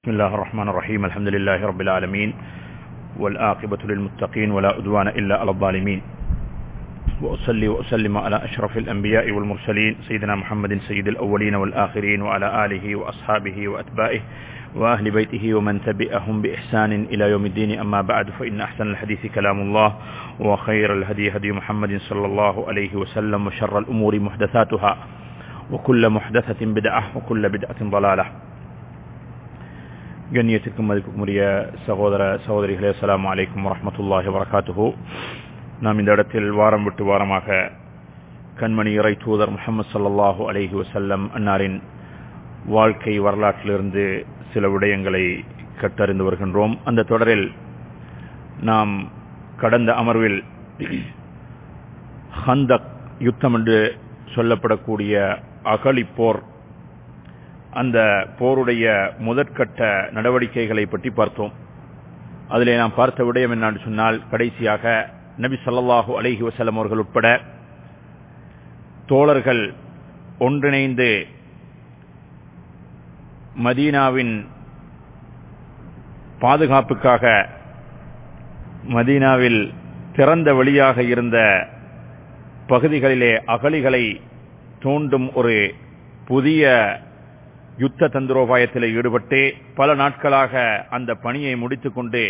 بسم الله الرحمن الرحيم الحمد لله رب العالمين والآقبة للمتقين ولا أدوان إلا على الظالمين وأصلي وأسلم على أشرف الأنبياء والمرسلين سيدنا محمد سيد الأولين والآخرين وعلى آله وأصحابه وأتباعه وأهل بيته ومن تبعهم بإحسان إلى يوم الدين أما بعد فإن أحسن الحديث كلام الله وخير الهدي هدي محمد صلى الله عليه وسلم وشر الأمور محدثاتها وكل محدثة بدعة وكل بدعة ضلالة கண்ணியத்திற்கும் மதிப்புக்குரிய சகோதர சகோதரிகளே அஸ்லாம் வலைக்கம் வரமத்துல்லாஹி வரகாத்துஹு நாம் இந்த இடத்தில் வாரம் விட்டு வாரமாக கண்மணி இறை தூதர் முகமது சல்லாஹூ அலஹி வசல்லம் அன்னாரின் வாழ்க்கை வரலாற்றிலிருந்து சில விடயங்களை கற்றறிந்து வருகின்றோம் அந்த தொடரில் நாம் கடந்த அமர்வில் ஹந்தக் யுத்தம் என்று சொல்லப்படக்கூடிய அகலிப்போர் அந்த போருடைய முதற்கட்ட நடவடிக்கைகளை பற்றி பார்த்தோம் அதிலே நாம் பார்த்த விடயம் என்னான்னு சொன்னால் கடைசியாக நபி சல்லாஹூ அலஹி வசலம் அவர்கள் உட்பட தோழர்கள் ஒன்றிணைந்து மதீனாவின் பாதுகாப்புக்காக மதீனாவில் திறந்த வழியாக இருந்த பகுதிகளிலே அகலிகளை தோண்டும் ஒரு புதிய யுத்த தந்திரோபாயத்தில் ஈடுபட்டு பல நாட்களாக அந்த பணியை முடித்துக்கொண்டு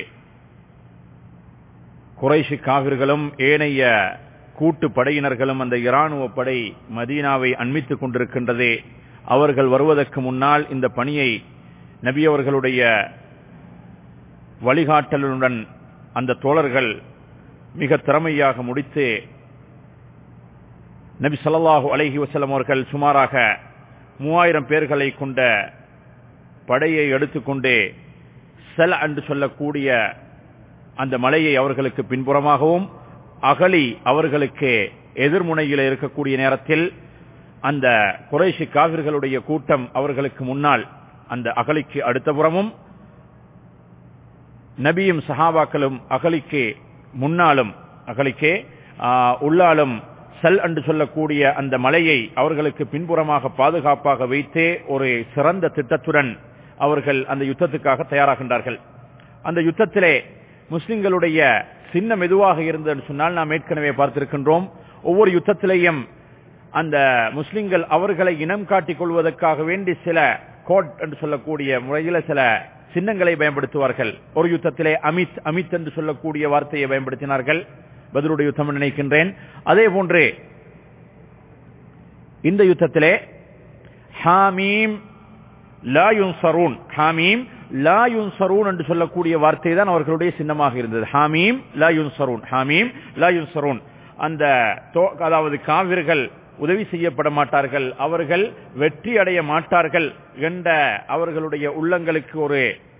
குறைஷி காவிர்களும் ஏனைய கூட்டு படையினர்களும் அந்த இராணுவ படை மதீனாவை அண்மித்துக் கொண்டிருக்கின்றது அவர்கள் வருவதற்கு முன்னால் இந்த பணியை நபி அவர்களுடைய வழிகாட்டலுடன் அந்த தோழர்கள் மிக திறமையாக முடித்து நபி சல்லாஹூ அலஹி வசலம் அவர்கள் சுமாராக மூவாயிரம் பேர்களை கொண்ட படையை எடுத்துக்கொண்டு செல் என்று சொல்லக்கூடிய அந்த மலையை அவர்களுக்கு பின்புறமாகவும் அகலி அவர்களுக்கு எதிர்முனையில் இருக்கக்கூடிய நேரத்தில் அந்த குறைசி காவிர்களுடைய கூட்டம் அவர்களுக்கு முன்னால் அந்த அகலிக்கு அடுத்த புறமும் நபியும் சஹாபாக்களும் அகலிக்கு முன்னாலும் அகலிக்கே உள்ளாலும் செல் என்று சொல்லக்கூடிய அந்த மலையை அவர்களுக்கு பின்புறமாக பாதுகாப்பாக வைத்தே ஒரு சிறந்த திட்டத்துடன் அவர்கள் அந்த யுத்தத்துக்காக தயாராகின்றார்கள் அந்த யுத்தத்திலே முஸ்லிம்களுடைய சின்னம் எதுவாக இருந்தது சொன்னால் நாம் ஏற்கனவே பார்த்திருக்கின்றோம் ஒவ்வொரு யுத்தத்திலேயும் அந்த முஸ்லிம்கள் அவர்களை இனம் காட்டிக் கொள்வதற்காக வேண்டி சில கோட் என்று சொல்லக்கூடிய முறையில் சில சின்னங்களை பயன்படுத்துவார்கள் ஒரு யுத்தத்திலே அமித் அமித் என்று சொல்லக்கூடிய வார்த்தையை பயன்படுத்தினார்கள் பதிலுடைய யுத்தம் நினைக்கின்றேன் அதே போன்று இந்த யுத்தத்திலே ஹாமீம் லாயுன் சரூன் ஹாமீம் லாயுன் சரூன் என்று சொல்லக்கூடிய வார்த்தை தான் அவர்களுடைய சின்னமாக இருந்தது ஹாமீம் லாயுன் சரூன் ஹாமீம் லாயுன் சரூன் அந்த அதாவது காவிர்கள் உதவி செய்யப்பட மாட்டார்கள் அவர்கள் வெற்றி அடைய மாட்டார்கள் என்ற அவர்களுடைய உள்ளங்களுக்கு ஒரு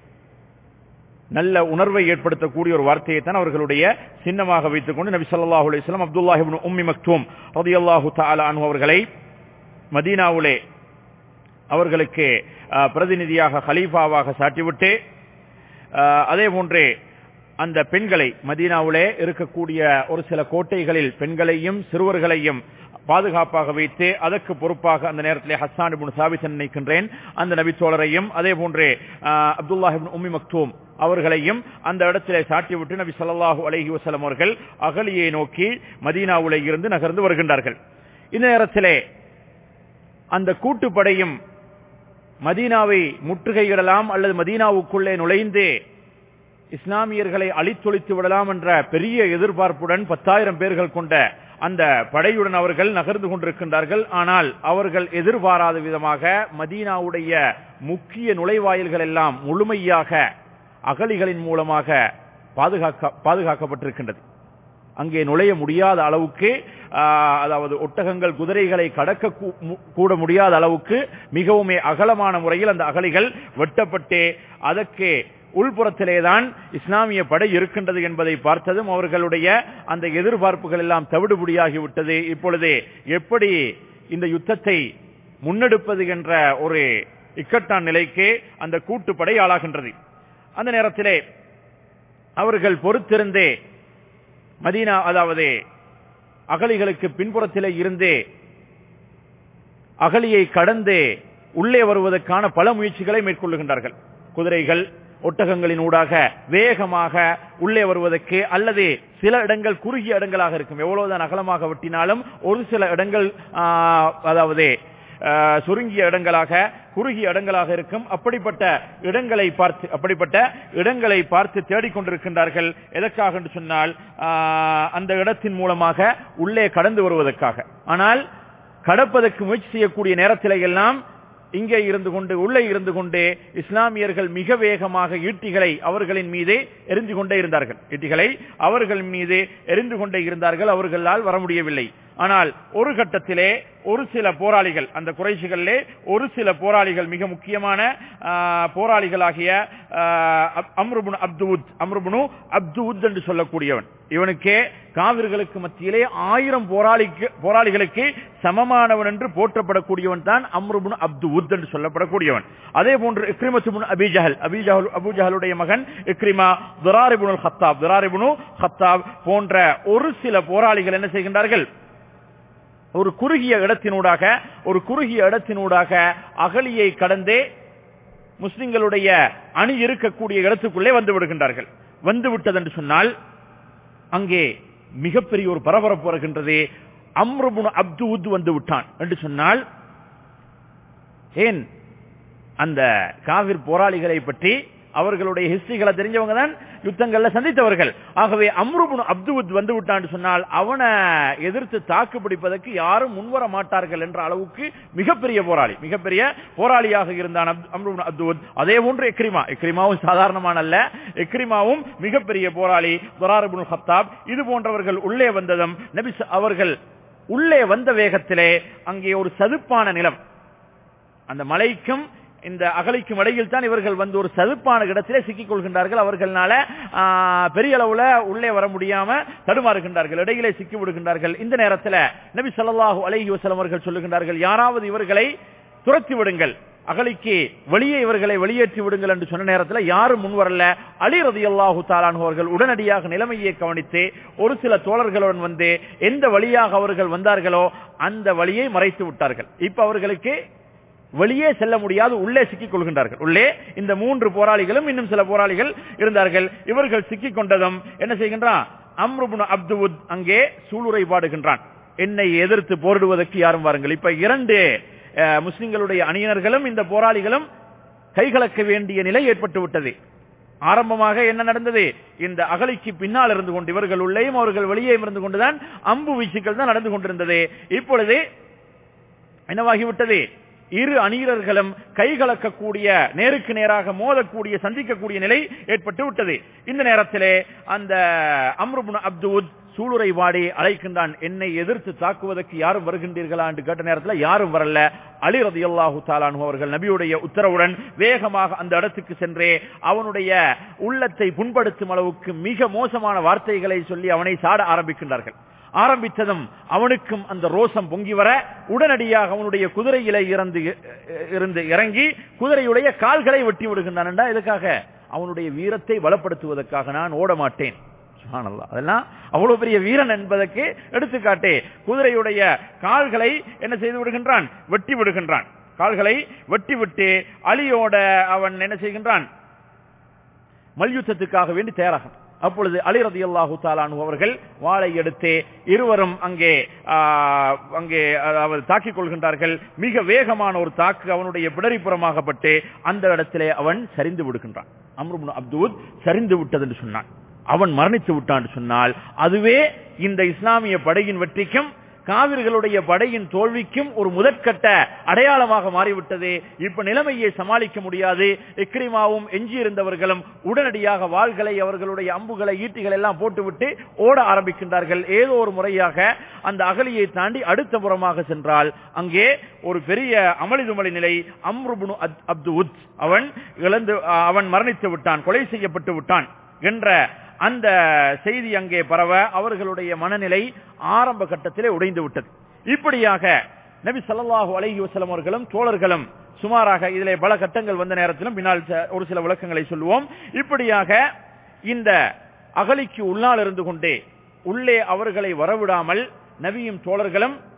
நல்ல உணர்வை ஏற்படுத்தக்கூடிய ஒரு வார்த்தையை தான் அவர்களுடைய சின்னமாக வைத்துக் கொண்டு நபி சொல்லாஹு அலிஸ்லாம் அப்துல்லாஹிபின் உம்மி மக்தூம் ரதி அல்லாஹு தாலா அனு அவர்களை மதீனாவுலே அவர்களுக்கு பிரதிநிதியாக ஹலீஃபாவாக சாட்டிவிட்டு அதே போன்றே அந்த பெண்களை மதீனாவிலே இருக்கக்கூடிய ஒரு சில கோட்டைகளில் பெண்களையும் சிறுவர்களையும் பாதுகாப்பாக வைத்து அதற்கு பொறுப்பாக அந்த நேரத்தில் ஹஸ்ஸான் இப்னு சாபித் நினைக்கின்றேன் அந்த நபித்தோழரையும் அதே போன்றே அப்துல்லாஹிபின் உம்மி மக்தூம் அவர்களையும் அந்த இடத்திலே சாட்டிவிட்டு நபி சொல்லாஹூ அலஹி வசலம் அவர்கள் அகலியை நோக்கி மதீனாவுலே இருந்து நகர்ந்து வருகின்றார்கள் இந்த நேரத்திலே அந்த கூட்டுப்படையும் மதீனாவை முற்றுகையிடலாம் அல்லது மதீனாவுக்குள்ளே நுழைந்து இஸ்லாமியர்களை அழித்தொழித்து விடலாம் என்ற பெரிய எதிர்பார்ப்புடன் பத்தாயிரம் பேர்கள் கொண்ட அந்த படையுடன் அவர்கள் நகர்ந்து கொண்டிருக்கின்றார்கள் ஆனால் அவர்கள் எதிர்பாராத விதமாக மதீனாவுடைய முக்கிய நுழைவாயில்கள் எல்லாம் முழுமையாக அகலிகளின் மூலமாக பாதுகாக்க பாதுகாக்கப்பட்டிருக்கின்றது அங்கே நுழைய முடியாத அளவுக்கு அதாவது ஒட்டகங்கள் குதிரைகளை கடக்க கூட முடியாத அளவுக்கு மிகவும் அகலமான முறையில் அந்த அகலிகள் வெட்டப்பட்டு அதற்கு உள்புறத்திலேதான் இஸ்லாமிய படை இருக்கின்றது என்பதை பார்த்ததும் அவர்களுடைய அந்த எதிர்பார்ப்புகள் எல்லாம் தவிடுபடியாகிவிட்டது இப்பொழுது எப்படி இந்த யுத்தத்தை முன்னெடுப்பது என்ற ஒரு இக்கட்டான் நிலைக்கு அந்த கூட்டுப்படை ஆளாகின்றது அந்த நேரத்திலே அவர்கள் பொறுத்திருந்தே மதீனா அதாவது அகலிகளுக்கு பின்புறத்திலே இருந்து அகலியை கடந்து உள்ளே வருவதற்கான பல முயற்சிகளை மேற்கொள்ளுகின்றார்கள் குதிரைகள் ஒட்டகங்களின் ஊடாக வேகமாக உள்ளே வருவதற்கு அல்லது சில இடங்கள் குறுகிய இடங்களாக இருக்கும் எவ்வளவுதான் அகலமாக வெட்டினாலும் ஒரு சில இடங்கள் ஆ, அதாவது ஆ, சுருங்கிய இடங்களாக குறுகிய இடங்களாக இருக்கும் அப்படிப்பட்ட இடங்களை பார்த்து அப்படிப்பட்ட இடங்களை பார்த்து தேடிக்கொண்டிருக்கின்றார்கள் எதற்காக என்று சொன்னால் ஆ, அந்த இடத்தின் மூலமாக உள்ளே கடந்து வருவதற்காக ஆனால் கடப்பதற்கு முயற்சி செய்யக்கூடிய நேரத்திலே எல்லாம் இங்கே இருந்து கொண்டு உள்ளே இருந்து கொண்டு இஸ்லாமியர்கள் மிக வேகமாக ஈட்டிகளை அவர்களின் மீதே எரிந்து கொண்டே இருந்தார்கள் ஈட்டிகளை அவர்கள் மீது எரிந்து கொண்டே இருந்தார்கள் அவர்களால் வர முடியவில்லை ஆனால் ஒரு கட்டத்திலே ஒரு சில போராளிகள் அந்த குறைசிகளிலே ஒரு சில போராளிகள் மிக முக்கியமான ஆ, போராளிகளாகிய ஆ, அப்- அம்ருபுனு அப்துவுத் அம்ருபுனு அப்துவுத் என்று சொல்லக்கூடியவன் இவனுக்கே காவிர்களுக்கு மத்தியிலே ஆயிரம் போராளிக்கு போராளிகளுக்கு சமமானவன் என்று போற்றப்படக்கூடியவன் தான் அம்ருபுன் அப்துவுத் என்று சொல்லப்படக்கூடியவன் அதே போன்று இக்ரிமத்துபுன் அபிஜஹல் அபிஜஹல் அபுஜஹலுடைய மகன் இக்ரிமா துராரிபுனுல் ஹத்தாப் துராரிபுனு ஹத்தாப் போன்ற ஒரு சில போராளிகள் என்ன செய்கின்றார்கள் ஒரு குறுகிய இடத்தினூடாக ஒரு குறுகிய இடத்தினூடாக அகலியை கடந்தே முஸ்லிம்களுடைய அணி இருக்கக்கூடிய இடத்துக்குள்ளே வந்து விடுகின்றார்கள் வந்து விட்டது என்று சொன்னால் அங்கே மிகப்பெரிய ஒரு பரபரப்பு வருகின்றது அம்ருபுன் அப்துவுத் வந்து விட்டான் என்று சொன்னால் ஏன் அந்த காவிர் போராளிகளை பற்றி அவர்களுடைய ஹிஸ்டரிகளை தெரிஞ்சவங்க தான் யுத்தங்கள்ல சந்தித்தவர்கள் ஆகவே அம்ருபுன் அப்துவுத் வந்து விட்டான்னு சொன்னால் அவனை எதிர்த்து தாக்கு பிடிப்பதற்கு யாரும் முன்வர மாட்டார்கள் என்ற அளவுக்கு மிகப்பெரிய போராளி மிகப்பெரிய போராளியாக இருந்தான் அப்து- அம்ருபுன் அப்துவுத் அதே போன்று எக்ரிமா எக்ரிமாவும் சாதாரணமான அல்ல எக்ரிமாவும் மிகப்பெரிய போராளி துராரிபுன் ஹத்தாப் இது போன்றவர்கள் உள்ளே வந்ததும் நபி ச- அவர்கள் உள்ளே வந்த வேகத்திலே அங்கே ஒரு சதுப்பான நிலம் அந்த மலைக்கும் இந்த அகலிக்கும் இடையில் தான் இவர்கள் வந்து ஒரு சதுப்பான இடத்திலே சிக்கிக் கொள்கின்றார்கள் அவர்களால ஆ, பெரிய அளவுல உள்ளே வர முடியாம தடுமாறுகின்றார்கள் இடையிலே சிக்கி விடுகின்றார்கள் இந்த நேரத்தில் நபி ஸல்லல்லாஹு அலைஹி வஸல்லம் அவர்கள் சொல்லுகின்றார்கள் யாராவது இவர்களை துரத்தி விடுங்கள் அகலிக்கு வெளியே இவர்களை வெளியேற்றி விடுங்கள் என்று சொன்ன நேரத்தில் யாரும் முன்வரல அலி ரதியல்லாஹு தாலான் அவர்கள் உடனடியாக நிலைமையை கவனித்து ஒரு சில தோழர்களுடன் வந்து எந்த வழியாக அவர்கள் வந்தார்களோ அந்த வழியை மறைத்து விட்டார்கள் இப்ப அவர்களுக்கு வெளியே செல்ல முடியாது உள்ளே சிக்கிக் கொள்கின்றார்கள் உள்ளே இந்த மூன்று போராளிகளும் இன்னும் சில போராளிகள் இருந்தார்கள் இவர்கள் சிக்கிக் கொண்டதும் என்ன செய்கின்றான் அம்ருபுன் அப்துவுத் அங்கே சூளுரை பாடுகின்றான் என்னை எதிர்த்து போரிடுவதற்கு யாரும் வாருங்கள் இப்ப இரண்டு அஹ், முஸ்லிம்களுடைய அணியினர்களும் இந்த போராளிகளும் கைகலக்க வேண்டிய நிலை ஏற்பட்டு விட்டது ஆரம்பமாக என்ன நடந்தது இந்த அகலிக்கு பின்னால் இருந்து கொண்டு இவர்கள் உள்ளேயும் அவர்கள் வெளியே இருந்து கொண்டுதான் அம்பு வீச்சுக்கள் தான் நடந்து கொண்டிருந்தது இப்பொழுது என்னவாகிவிட்டது இரு அணியர்களும் கைகலக்கக்கூடிய நேருக்கு நேராக மோதக்கூடிய சந்திக்கக்கூடிய நிலை ஏற்பட்டு விட்டது இந்த நேரத்திலே அந்த அம்ருபுன் அப்துத் சூளுரை வாடி அழைக்கின்றான் என்னை எதிர்த்து தாக்குவதற்கு யாரும் வருகின்றீர்களா என்று கேட்ட நேரத்தில் யாரும் வரல அலி ரதியல்லாஹு தாலானு அவர்கள் நபியுடைய உத்தரவுடன் வேகமாக அந்த இடத்துக்கு சென்றே அவனுடைய உள்ளத்தை புண்படுத்தும் அளவுக்கு மிக மோசமான வார்த்தைகளை சொல்லி அவனை சாட ஆரம்பிக்கின்றார்கள் ஆரம்பித்ததும் அவனுக்கும் அந்த ரோசம் பொங்கி வர உடனடியாக அவனுடைய குதிரையில இறந்து இருந்து இறங்கி குதிரையுடைய கால்களை வெட்டி விடுகின்றான் இதுக்காக அவனுடைய வீரத்தை பலப்படுத்துவதற்காக நான் ஓட மாட்டேன் சுப்ஹானல்லாஹ். அதெல்லாம் அவ்வளவு பெரிய வீரன் என்பதற்கு எடுத்துக்காட்டே குதிரையுடைய கால்களை என்ன செய்து விடுகின்றான் வெட்டி விடுகின்றான் கால்களை வெட்டி விட்டு அலியோட அவன் என்ன செய்கின்றான் மல்யுத்தத்துக்காக வேண்டி தயாராகும் அப்பொழுது அலி ரதியல்லாஹு தாலானு அவர்கள் வாளை எடுத்து இருவரும் அங்கே ஆ, அங்கே அவர் தாக்கிக் கொள்கின்றார்கள் மிக வேகமான ஒரு தாக்கு அவனுடைய பிடரிப்புறமாகப்பட்டு அந்த இடத்திலே அவன் சரிந்து விடுகின்றான் அம்ருபுன் அப்தூத் சரிந்து விட்டது என்று சொன்னான் அவன் மரணித்து விட்டான் என்று சொன்னால் அதுவே இந்த இஸ்லாமிய படையின் வெற்றிக்கும் காவிர்களுடைய படையின் தோல்விக்கும் ஒரு முதற்கட்ட அடையாளமாக மாறிவிட்டது இப்ப நிலைமையை சமாளிக்க முடியாது இக்ரிமாவும் எஞ்சியிருந்தவர்களும் உடனடியாக வாள்களை அவர்களுடைய அம்புகளை ஈட்டிகள் எல்லாம் போட்டுவிட்டு ஓட ஆரம்பிக்கின்றார்கள் ஏதோ ஒரு முறையாக அந்த அகலியை தாண்டி அடுத்த புறமாக சென்றால் அங்கே ஒரு பெரிய அமளிதுமளி நிலை அம்ருபுனு அத்- அப்து உத் அவன் இழந்து அவன் மரணித்து விட்டான் கொலை செய்யப்பட்டு விட்டான் என்ற அந்த செய்தி அங்கே பரவ அவர்களுடைய மனநிலை ஆரம்ப கட்டத்திலே உடைந்து விட்டது இப்படியாக நபி ஸல்லல்லாஹு அலைஹி வஸல்லம் அவர்களும் தோழர்களும் சுமாராக இதிலே பல கட்டங்கள் வந்த நேரத்திலும் பின்னால் ச- ஒரு சில விளக்கங்களை சொல்லுவோம் இப்படியாக இந்த அகலிக்கு உள்ளால் இருந்து கொண்டே உள்ளே அவர்களை வரவிடாமல் நபியும் தோழர்களும்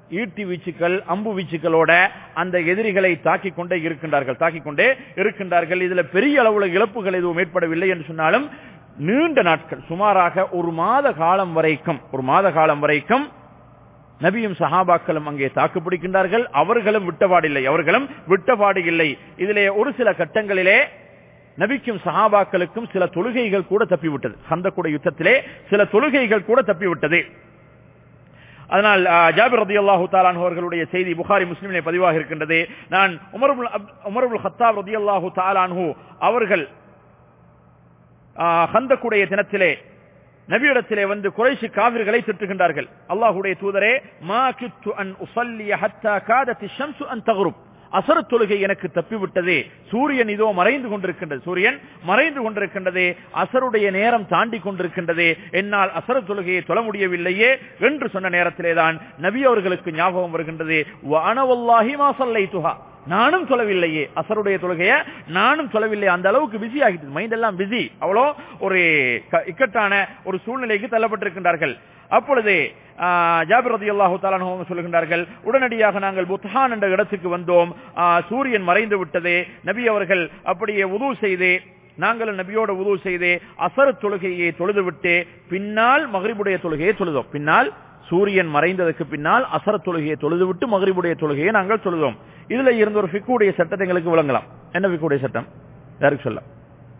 ஈட்டி வீச்சுக்கள் அம்பு வீச்சுக்களோட அந்த எதிரிகளை தாக்கிக் கொண்டே இருக்கின்றார்கள் தாக்கிக் கொண்டே இருக்கின்றார்கள் இதுல பெரிய அளவுல இழப்புகள் எதுவும் ஏற்படவில்லை என்று சொன்னாலும் நீண்ட நாட்கள் சுமாராக ஒரு மாத காலம் வரைக்கும் ஒரு மாத காலம் வரைக்கும் நபியும் சஹாபாக்களும் அங்கே தாக்குப்பிடிக்கின்றார்கள் அவர்களும் விட்டபாடில்லை அவர்களும் விட்டபாடு இல்லை இதிலே ஒரு சில கட்டங்களிலே நபிக்கும் சஹாபாக்களுக்கும் சில தொழுகைகள் கூட தப்பிவிட்டது சந்தக்குடைய யுத்தத்திலே சில தொழுகைகள் கூட தப்பிவிட்டது அதனால் ஜாபிர் ரதி அல்லாஹு தாலான் அவர்களுடைய செய்தி புகாரி முஸ்லிமிலே பதிவாக இருக்கின்றது நான் உமர்புல் உமர்புல் ஹத்தாப் ரதி அல்லாஹு தாலான்ஹு அவர்கள் ஹந்தக்குடைய தினத்திலே நபியிடத்திலே வந்து குறைசி காவிர்களை திட்டுகின்றார்கள் அல்லாஹுடைய தூதரே மா கித்து அன் உசல்லிய ஹத்தா காதத்தி ஷம்சு அன் தகுருப் அசர தொழுகை எனக்கு தப்பிவிட்டது சூரியன் இதோ மறைந்து கொண்டிருக்கின்றது சூரியன் மறைந்து கொண்டிருக்கின்றது அசருடைய நேரம் தாண்டி கொண்டிருக்கின்றது என்னால் அசர தொழுகையை தொழ முடியவில்லையே என்று சொன்ன நேரத்திலே தான் நபி அவர்களுக்கு ஞாபகம் வருகின்றது வானவல்லாஹி மாசல்லை துஹா நானும் சொல்லவில்லையே அசருடைய தொழுகைய நானும் சொல்லவில்லை அந்த அளவுக்கு பிஸி ஆகிட்டு மைண்ட் எல்லாம் பிஸி அவ்வளோ ஒரு இக்கட்டான ஒரு சூழ்நிலைக்கு தள்ளப்பட்டிருக்கின்றார்கள் அப்பொழுது ஜாபிர் ரதி அல்லாஹு தாலானு சொல்லுகின்றார்கள் உடனடியாக நாங்கள் புத்ஹான் என்ற இடத்துக்கு வந்தோம் சூரியன் மறைந்து விட்டது நபி அவர்கள் அப்படியே உதவு செய்து நாங்கள் நபியோட உதவு செய்து அசர தொழுகையை தொழுதுவிட்டு பின்னால் மகரிபுடைய தொழுகையை தொழுதோம் பின்னால் சூரியன் மறைந்ததுக்கு பின்னால் அசர தொழுகையை தொழுதுவிட்டு மகரிபுடைய தொழுகையை நாங்கள் தொழுதோம் இதுல இருந்த ஒரு ஃபிக்குடைய சட்டத்தை எங்களுக்கு விளங்கலாம் என்ன ஃபிக்குடைய சட்டம் யாருக்கு சொல்ல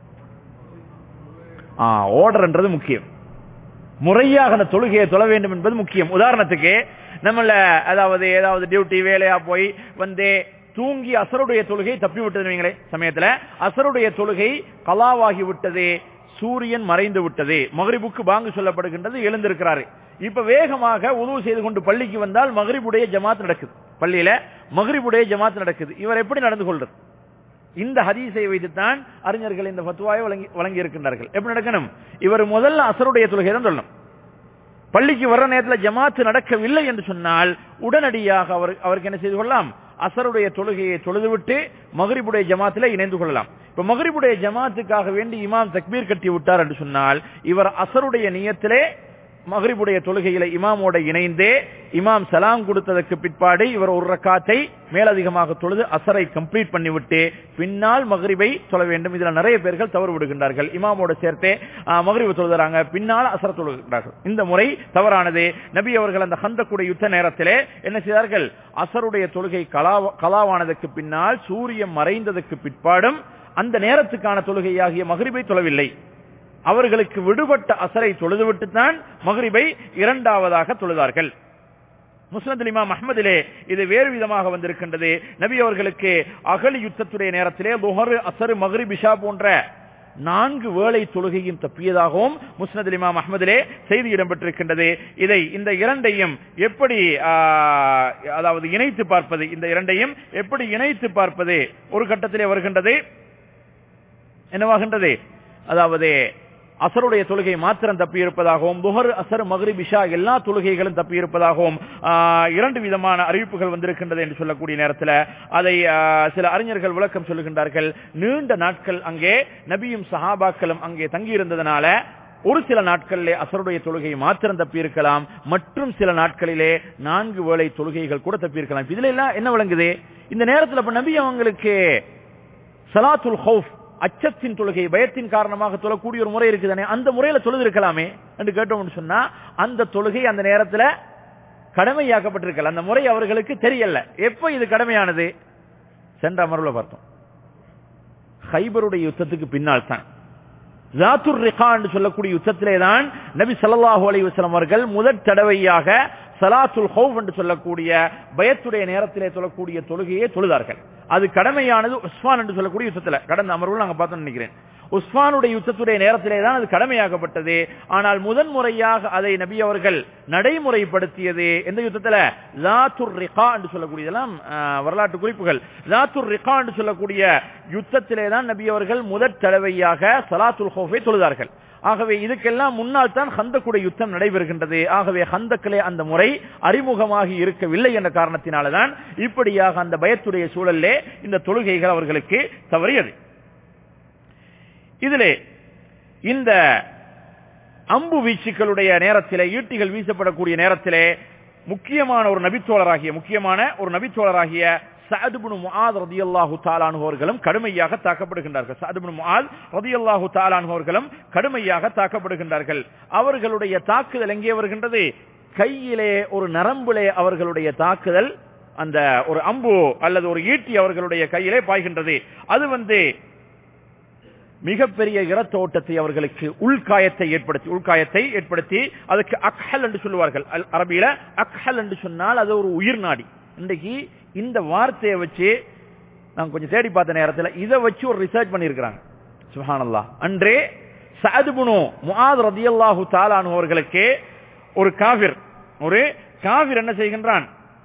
ஓர்டர்ன்றது முக்கியம் முறையாக அந்த தொழுகையை தொழ வேண்டும் என்பது முக்கியம் உதாரணத்துக்கு நம்மள அதாவது ஏதாவது டியூட்டி வேலையா போய் வந்து தூங்கி அசருடைய தொழுகை தப்பி விட்டது நீங்களே சமயத்துல அசருடைய தொழுகை கலாவாகி விட்டது சூரியன் மறைந்து விட்டது மகரிபுக்கு பாங்கு சொல்லப்படுகின்றது எழுந்திருக்கிறாரு இப்ப வேகமாக உதவு செய்து கொண்டு பள்ளிக்கு வந்தால் மகரிபுடைய ஜமாத் நடக்குது பள்ளியில மகரிபுடைய ஜமாத் நடக்குது இவர் எப்படி நடந்து கொள்றது இந்த ஹதீஸை வைத்துத்தான் அறிஞர்கள் இந்த பத்துவாயை வழங்கி வழங்கி இருக்கின்றார்கள் எப்படி நடக்கணும் இவர் முதல்ல அசருடைய தொழுகை தான் சொல்லணும் பள்ளிக்கு வர்ற நேரத்தில் ஜமாத்து நடக்கவில்லை என்று சொன்னால் உடனடியாக அவர் அவருக்கு என்ன செய்து கொள்ளலாம் அசருடைய தொழுகையை தொழுதுவிட்டு மகரிபுடைய ஜமாத்தில இணைந்து கொள்ளலாம் இப்ப மகரிபுடைய ஜமாத்துக்காக வேண்டி இமாம் தக்பீர் கட்டி விட்டார் என்று சொன்னால் இவர் அசருடைய நியத்திலே மகரிபுடைய தொழுகையில இமாமோட இணைந்தே இமாம் சலாம் கொடுத்ததற்கு பிற்பாடு இவர் ஒரு ரக்காத்தை மேலதிகமாக தொழுது அசரை கம்ப்ளீட் பண்ணிவிட்டு பின்னால் மகரிபை தொழ வேண்டும் இதுல நிறைய பேர்கள் தவறு விடுகின்றார்கள் இமாமோட சேர்த்தே மகரிபு தொழுதுறாங்க பின்னால் அசர தொழுகிறார்கள் இந்த முறை தவறானது நபி அவர்கள் அந்த ஹந்தக்குடைய யுத்த நேரத்திலே என்ன செய்தார்கள் அசருடைய தொழுகை கலாவானதற்கு பின்னால் சூரியன் மறைந்ததற்கு பிற்பாடும் அந்த நேரத்துக்கான தொழுகையாகிய மகரிபை தொழவில்லை அவர்களுக்கு விடுபட்ட அசரை தொழுதுவிட்டு தான் மகரிபை இரண்டாவதாக தொழுதார்கள் முஸ்லத் இமாம் அஹ்மதிலே இது வேறு விதமாக வந்திருக்கின்றது நபி அவர்களுக்கு அகலி யுத்தத்துடைய நேரத்திலே புஹரு அசரு மகரிபிஷா போன்ற நான்கு வேளை தொழுகையும் தப்பியதாகவும் முஸ்னத் இமாம் அஹமதிலே செய்தி இடம்பெற்றிருக்கின்றது இதை இந்த இரண்டையும் எப்படி அதாவது இணைத்து பார்ப்பது இந்த இரண்டையும் எப்படி இணைத்து பார்ப்பது ஒரு கட்டத்திலே வருகின்றது என்னவாகின்றது அதாவது அசருடைய தொழுகை மாத்திரம் தப்பி இருப்பதாகவும் புகர் அசர் மகரிப் இஷா எல்லா தொழுகைகளும் தப்பி இருப்பதாகவும் இரண்டு விதமான அறிவிப்புகள் வந்திருக்கின்றது என்று சொல்லக்கூடிய நேரத்தில் அதை சில அறிஞர்கள் விளக்கம் சொல்லுகின்றார்கள் நீண்ட நாட்கள் அங்கே நபியும் சஹாபாக்களும் அங்கே தங்கியிருந்ததனால ஒரு சில நாட்களிலே அசருடைய தொழுகை மாத்திரம் தப்பி இருக்கலாம் மற்றும் சில நாட்களிலே நான்கு வேளை தொழுகைகள் கூட தப்பி இருக்கலாம் இதுல எல்லாம் என்ன விளங்குது இந்த நேரத்தில் இப்ப நபி அவங்களுக்கு சலாத்துல் ஹவுஃப் அச்சத்தின் தொழுகை பயத்தின் காரணமாக தொழக்கூடிய ஒரு முறை இருக்குதானே அந்த முறையில தொழுது இருக்கலாமே என்று கேட்டோம்னு சொன்னா அந்த தொழுகை அந்த நேரத்துல கடமையாக்கப்பட்டிருக்கல அந்த முறை அவர்களுக்கு தெரியல எப்ப இது கடமையானது சென்ற அமர்வுல பார்த்தோம் ஹைபருடைய யுத்தத்துக்கு பின்னால் தான் ஜாத்துர் ரிகா என்று சொல்லக்கூடிய யுத்தத்திலே தான் நபி சல்லாஹூ அலி வஸ்லம் அவர்கள் முதற் தடவையாக சலாத்துல் ஹவுப் என்று சொல்லக்கூடிய பயத்துடைய நேரத்திலே தொழக்கூடிய தொழுகையை தொழுதார்கள் அது கடமையானது உஸ்மான் என்று சொல்லக்கூடிய யுத்தத்தில் கடந்த அமர்வில் நாங்க பார்த்தோம் நினைக்கிறேன் உஸ்மானுடைய யுத்தத்துடைய நேரத்திலே தான் அது கடமையாக்கப்பட்டது ஆனால் முதன் முறையாக அதை நபி அவர்கள் நடைமுறைப்படுத்தியது எந்த யுத்தத்தில் லாத்துர் ரிகா என்று சொல்லக்கூடியதெல்லாம் வரலாற்று குறிப்புகள் லாத்துர் ரிகா என்று சொல்லக்கூடிய யுத்தத்திலே தான் நபி அவர்கள் முதற் தடவையாக சலாத்துல் ஹோஃபை தொழுதார்கள் ஆகவே இதுக்கெல்லாம் முன்னால் தான் ஹந்தக்குடைய யுத்தம் நடைபெறுகின்றது ஆகவே ஹந்தக்கிலே அந்த முறை அறிமுகமாகி இருக்கவில்லை என்ற காரணத்தினால்தான் இப்படியாக அந்த பயத்துடைய சூழலே இந்த தொழுகைகள் அவர்களுக்கு தவறியது இதிலே இந்த அம்பு வீச்சுக்களுடைய நேரத்திலே ஈட்டிகள் வீசப்படக்கூடிய நேரத்திலே முக்கியமான ஒரு நபித்தோழராகிய முக்கியமான ஒரு நபித்தோழராகிய சஅதுபுன் முஆத் ரதியல்லாஹு தாலானு அவர்களும் கடுமையாக தாக்கப்படுகின்றார்கள் சஅதுபுன் முஆத் ரதியல்லாஹு தாலானு அவர்களும் கடுமையாக தாக்கப்படுகின்றார்கள் அவர்களுடைய தாக்குதல் எங்கே வருகின்றது கையிலே ஒரு நரம்பிலே அவர்களுடைய தாக்குதல் அந்த ஒரு அம்பு அல்லது ஒரு ஈட்டி அவர்களுடைய கையிலே பாய்கின்றது அது வந்து மிகப்பெரிய இரத்தோட்டத்தை அவர்களுக்கு உள்காயத்தை ஏற்படுத்தி உள்காயத்தை ஏற்படுத்தி அதுக்கு அக்ஹல் என்று சொல்லுவார்கள் அல்- அரபியில அக்ஹல் என்று சொன்னால் அது ஒரு உயிர் நாடி இன்றைக்கு இந்த வார்த்தையை வச்சு நான் கொஞ்சம் தேடி பார்த்த நேரத்தில் இதை வச்சு ஒரு ரிசர்ச் பண்ணியிருக்கிறாங்க சுஹானல்லா அன்றே சஅதுபுனு முஆத் ரதியல்லாஹு தாலானு அவர்களுக்கு ஒரு காவிர் ஒரு காவிர் என்ன செய்கின்றான்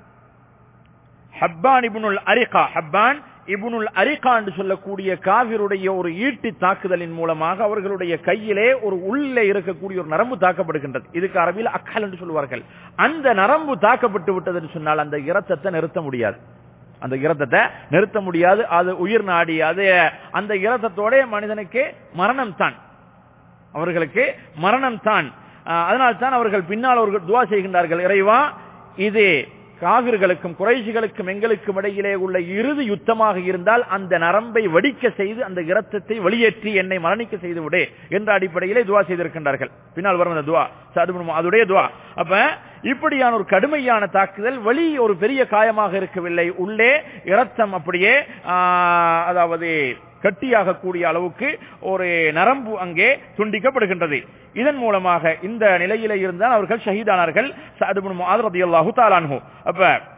ஹப்பான் இப்னுல் அரிகா ஹப்பான் இப்னுல் அரிகா என்று சொல்லக்கூடிய காவிருடைய ஒரு ஈட்டி தாக்குதலின் மூலமாக அவர்களுடைய கையிலே ஒரு உள்ளே இருக்கக்கூடிய ஒரு நரம்பு தாக்கப்படுகின்றது இதுக்கு அரபியில் அக்கல் என்று சொல்லுவார்கள் அந்த நரம்பு தாக்கப்பட்டு விட்டது என்று சொன்னால் அந்த இரத்தத்தை நிறுத்த முடியாது அந்த இரத்தத்தை நிறுத்த முடியாது அது உயிர் நாடி அது அந்த இரத்தத்தோட மனிதனுக்கு மரணம் தான் அவர்களுக்கு மரணம் தான் அதனால் தான் அவர்கள் பின்னால் அவர்கள் துவா செய்கின்றார்கள் இறைவா இது காவிர்களுக்கும் குறைசிகளுக்கும் எங்களுக்கும் இடையிலே உள்ள இறுதி யுத்தமாக இருந்தால் அந்த நரம்பை வடிக்க செய்து அந்த இரத்தத்தை வெளியேற்றி என்னை மரணிக்க செய்து விடு என்ற அடிப்படையிலே துவா செய்திருக்கின்றார்கள் பின்னால் வரும் அந்த துவா சதுபுரம் அதுடைய துவா அப்ப இப்படியான ஒரு கடுமையான தாக்குதல் வலி ஒரு பெரிய காயமாக இருக்கவில்லை உள்ளே இரத்தம் அப்படியே ஆ, அதாவது கட்டியாக கூடிய அளவுக்கு ஒரு நரம்பு அங்கே துண்டிக்கப்படுகின்றது இதன் மூலமாக இந்த நிலையில இருந்தால் அவர்கள் ஷஹீதானார்கள் சாதுபுன் முஆத் ரலியல்லாஹு தஆலா அன்ஹு அப்ப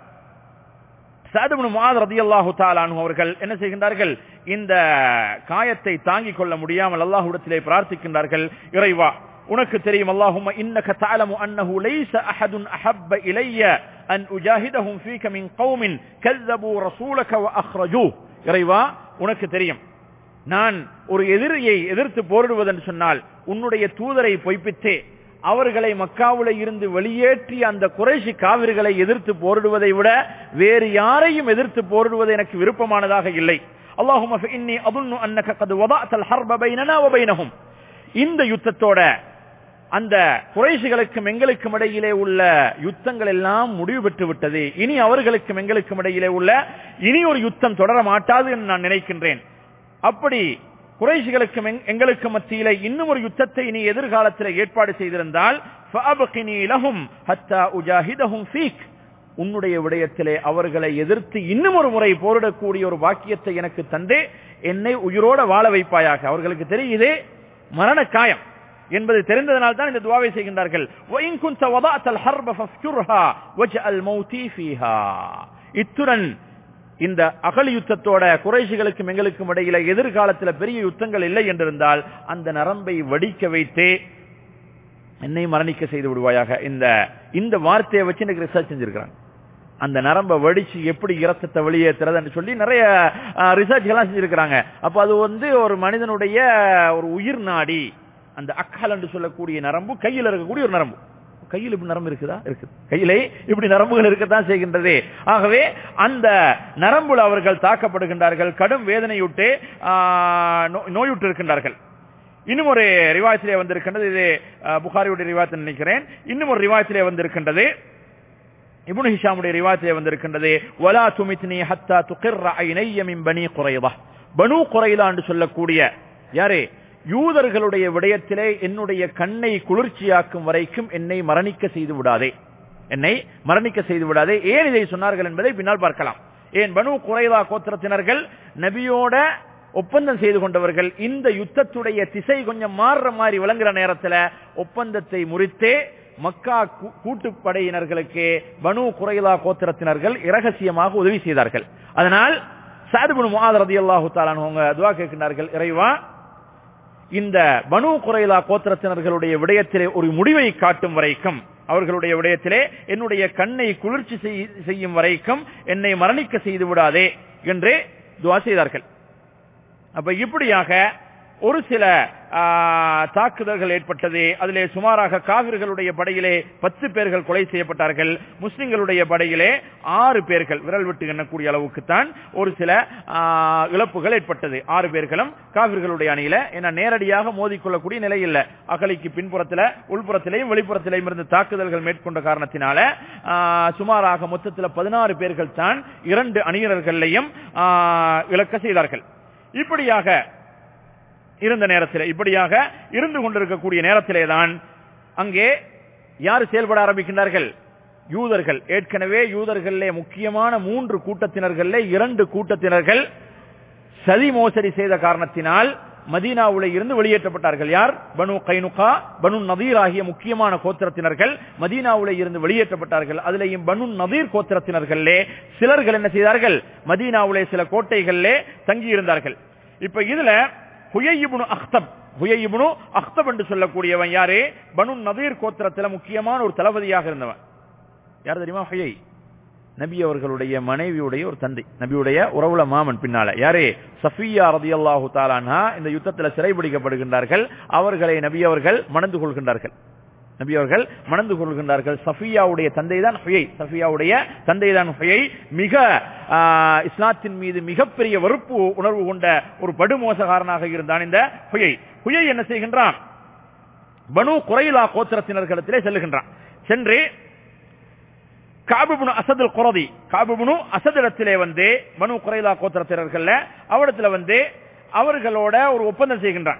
சாதுபுன் முஆத் ரலியல்லாஹு தஆலா அன்ஹு அவர்கள் என்ன செய்கின்றார்கள் இந்த காயத்தை தாங்கிக் கொள்ள முடியாமல் அல்லாஹ்விடத்திலே பிரார்த்திக்கின்றார்கள் இறைவா உனக்கு தெரியும் அல்லாஹும்ம இன்னக தஅலமு அன்னஹு லைஸ அஹதுன் அஹப்ப இலைய அன் உஜாஹிதஹும் ஃபீக மின் கௌமின் கذبوا ரசூலக வஅخرجوه இறைவா உனக்கு தெரியும் நான் ஒரு எதிரியை எதிர்த்து போரிடுவதென்று சொன்னால் உன்னுடைய தூதரை பொய்ப்பித்தே அவர்களை மக்காவுல இருந்து வெளியேற்றி அந்த குறைஷி காவிர்களை எதிர்த்து போரிடுவதை விட வேறு யாரையும் எதிர்த்து போரிடுவது எனக்கு விருப்பமானதாக இல்லை அல்லாஹும்ம ஃபஇன்னி அظن انك قد وضعت الحرب بيننا وبينهم இந்த யுத்தத்தோட அந்த குறைஷிகளுக்கும் எங்களுக்கும் இடையிலே உள்ள யுத்தங்கள் எல்லாம் முடிவு பெற்று விட்டது இனி அவர்களுக்கும் எங்களுக்கும் இடையிலே உள்ள இனி ஒரு யுத்தம் தொடர மாட்டாது என்று நான் நினைக்கின்றேன் அப்படி குறைஷிகளுக்கும் எங்- எங்களுக்கும் மத்தியில இன்னும் ஒரு யுத்தத்தை இனி எதிர்காலத்தில் ஏற்பாடு செய்திருந்தால் فَأَبْقِنِي لَهُمْ حَتَّى أُجَاهِدَهُمْ فِيكَ உன்னுடைய விடயத்திலே அவர்களை எதிர்த்து இன்னும் ஒரு முறை போரிடக்கூடிய ஒரு வாக்கியத்தை எனக்கு தந்தே என்னை உயிரோட வாழ வைப்பாயாக அவர்களுக்கு தெரியுதே மரண காயம் என்பது தெரிந்ததனால் தான் இந்த துவாவை செய்கின்றார்கள் وَإِن كُنْتَ وَضَعْتَ الْحَرْبَ فَافْجُرْهَا وَاجْعَلْ مَوْتِي فِيهَا இத்துடன் இந்த அகல் யுத்தத்தோட குறைஷிகளுக்கும் எங்களுக்கும் இடையில எதிர்காலத்துல பெரிய யுத்தங்கள் இல்லை என்றிருந்தால் அந்த நரம்பை வடிக்க வைத்தே என்னை மரணிக்க செய்து விடுவாயாக இந்த இந்த வார்த்தையை வச்சு எனக்கு ரிசர்ச் செஞ்சிருக்கிறாங்க அந்த நரம்பை வடிச்சு எப்படி இரத்தத்தை வெளியேற்றுறதுன்னு சொல்லி நிறைய ரிசர்ச் எல்லாம் செஞ்சிருக்கிறாங்க அப்ப அது வந்து ஒரு மனிதனுடைய ஒரு உயிர் நாடி அந்த அக்கால் என்று சொல்லக்கூடிய நரம்பு கையில் இருக்கக்கூடிய ஒரு நரம்பு கையில் இப்படி நரம்பு இருக்குதா இருக்குது கையிலே இப்படி நரம்புகள் இருக்கத்தான் செய்கின்றது ஆகவே அந்த நரம்புல அவர்கள் தாக்கப்படுகின்றார்கள் கடும் வேதனையுட்டு ஆஹ், நோ- நோயுற்று இருக்கின்றார்கள் இன்னும் ஒரு ரிவாயத்திலே வந்திருக்கின்றது இது அஹ், புகாரியுடைய ரிவாயத்தை நினைக்கிறேன் இன்னும் ஒரு ரிவாயத்திலே வந்திருக்கின்றது இப்னு ஹிஷாமுடைய ரிவாயத்திலே வந்திருக்கின்றது வலா துமித்னி ஹத்தா துகிர்ர ஐனைய மின் பனி குறைதா பனு குறைதா என்று சொல்லக்கூடிய யாரே யூதர்களுடைய விடயத்திலே என்னுடைய கண்ணை குளிர்ச்சியாக்கும் வரைக்கும் என்னை மரணிக்க செய்து விடாதே என்னை மரணிக்க செய்து விடாதே ஏன் இதை சொன்னார்கள் என்பதை பின்னால் பார்க்கலாம் ஏன் பனு குறைதா கோத்திரத்தினர்கள் நபியோட ஒப்பந்தம் செய்து கொண்டவர்கள் இந்த யுத்தத்துடைய திசை கொஞ்சம் மாறுற மாதிரி விளங்குற நேரத்துல ஒப்பந்தத்தை முறித்தே மக்கா கூ- கூட்டுப்படையினர்களுக்கு பனு குறைலா கோத்திரத்தினர்கள் இரகசியமாக உதவி செய்தார்கள் அதனால் சாதுபுன் முஆத் ரலியல்லாஹு தஆலா அவங்க துஆ கேட்கின்றார்கள் இறைவா இந்த பனு குறைலா கோத்திரத்தினர்களுடைய விடயத்திலே ஒரு முடிவை காட்டும் வரைக்கும் அவர்களுடைய விடயத்திலே என்னுடைய கண்ணை குளிர்ச்சி செய்- செய்யும் வரைக்கும் என்னை மரணிக்க செய்து விடாதே என்று துவா செய்தார்கள் அப்ப இப்படியாக ஒரு சில ஆ, தாக்குதல்கள் ஏற்பட்டது அதிலே சுமாராக காவிர்களுடைய படையிலே பத்து பேர்கள் கொலை செய்யப்பட்டார்கள் முஸ்லிம்களுடைய படையிலே ஆறு பேர்கள் விரல் விட்டு எண்ணக்கூடிய அளவுக்கு தான் ஒரு சில ஆ, இழப்புகள் ஏற்பட்டது ஆறு பேர்களும் காவிர்களுடைய அணியில ஏன்னா நேரடியாக மோதிக்கொள்ளக்கூடிய நிலை இல்ல அகலிக்கு பின்புறத்துல உள்புறத்திலேயும் வெளிப்புறத்திலேயும் இருந்து தாக்குதல்கள் மேற்கொண்ட காரணத்தினால ஆ, சுமாராக மொத்தத்தில் பதினாறு பேர்கள் தான் இரண்டு அணியினர்களையும் ஆ, இழக்க செய்தார்கள் இப்படியாக இருந்த நேரத்தில் இப்படியாக இருந்து கொண்டிருக்கக்கூடிய நேரத்திலே தான் அங்கே யார் செயல்பட ஆரம்பிக்கின்றார்கள் யூதர்கள் ஏற்கனவே யூதர்களே முக்கியமான மூன்று கூட்டத்தினர்களே இரண்டு கூட்டத்தினர்கள் சதி மோசடி செய்த காரணத்தினால் மதீனாவுல இருந்து வெளியேற்றப்பட்டார்கள் யார் பனு கைனுகா பனு நதீர் ஆகிய முக்கியமான கோத்திரத்தினர்கள் மதீனாவுல இருந்து வெளியேற்றப்பட்டார்கள் அதிலேயும் பனு நதீர் கோத்திரத்தினர்களே சிலர்கள் என்ன செய்தார்கள் மதீனாவுலே சில கோட்டைகளிலே தங்கி இருந்தார்கள் இப்ப இதுல ஹுயைபுனு அக்தப் ஹுயைபுனு அக்தப் என்று சொல்லக்கூடியவன் யாரு பனு நதீர் கோத்திரத்துல முக்கியமான ஒரு தளபதியாக இருந்தவன் யார் தெரியுமா ஹுயை நபி அவர்களுடைய மனைவியுடைய ஒரு தந்தை நபியுடைய உறவுல மாமன் பின்னால யாரே சஃபியா ரதியல்லாஹு தாலானா இந்த யுத்தத்துல சிறைபிடிக்கப்படுகின்றார்கள் அவர்களை நபி அவர்கள் மணந்து கொள்கின்றார்கள் நபி அவர்கள் மணந்து கொள்கின்றார்கள் சஃபியாவுடைய தந்தை தான் ஹுயை சஃபியாவுடைய தந்தை தான் ஹுயை மிக ஆ, இஸ்லாத்தின் மீது மிகப்பெரிய வெறுப்பு உணர்வு கொண்ட ஒரு படுமோசகாரனாக இருந்தான் இந்த ஹுயை ஹுயை என்ன செய்கின்றான் பனு குறைலா கோத்திரத்தினர்களிடத்திலே செல்லுகின்றான் சென்று காபுபுனு அசதுல் குரதி காபுபுனு அசதிடத்திலே வந்து பனு குறைலா கோத்திரத்தினர்கள்ல அவரிடத்துல வந்து அவர்களோட ஒரு ஒப்பந்தம் செய்கின்றான்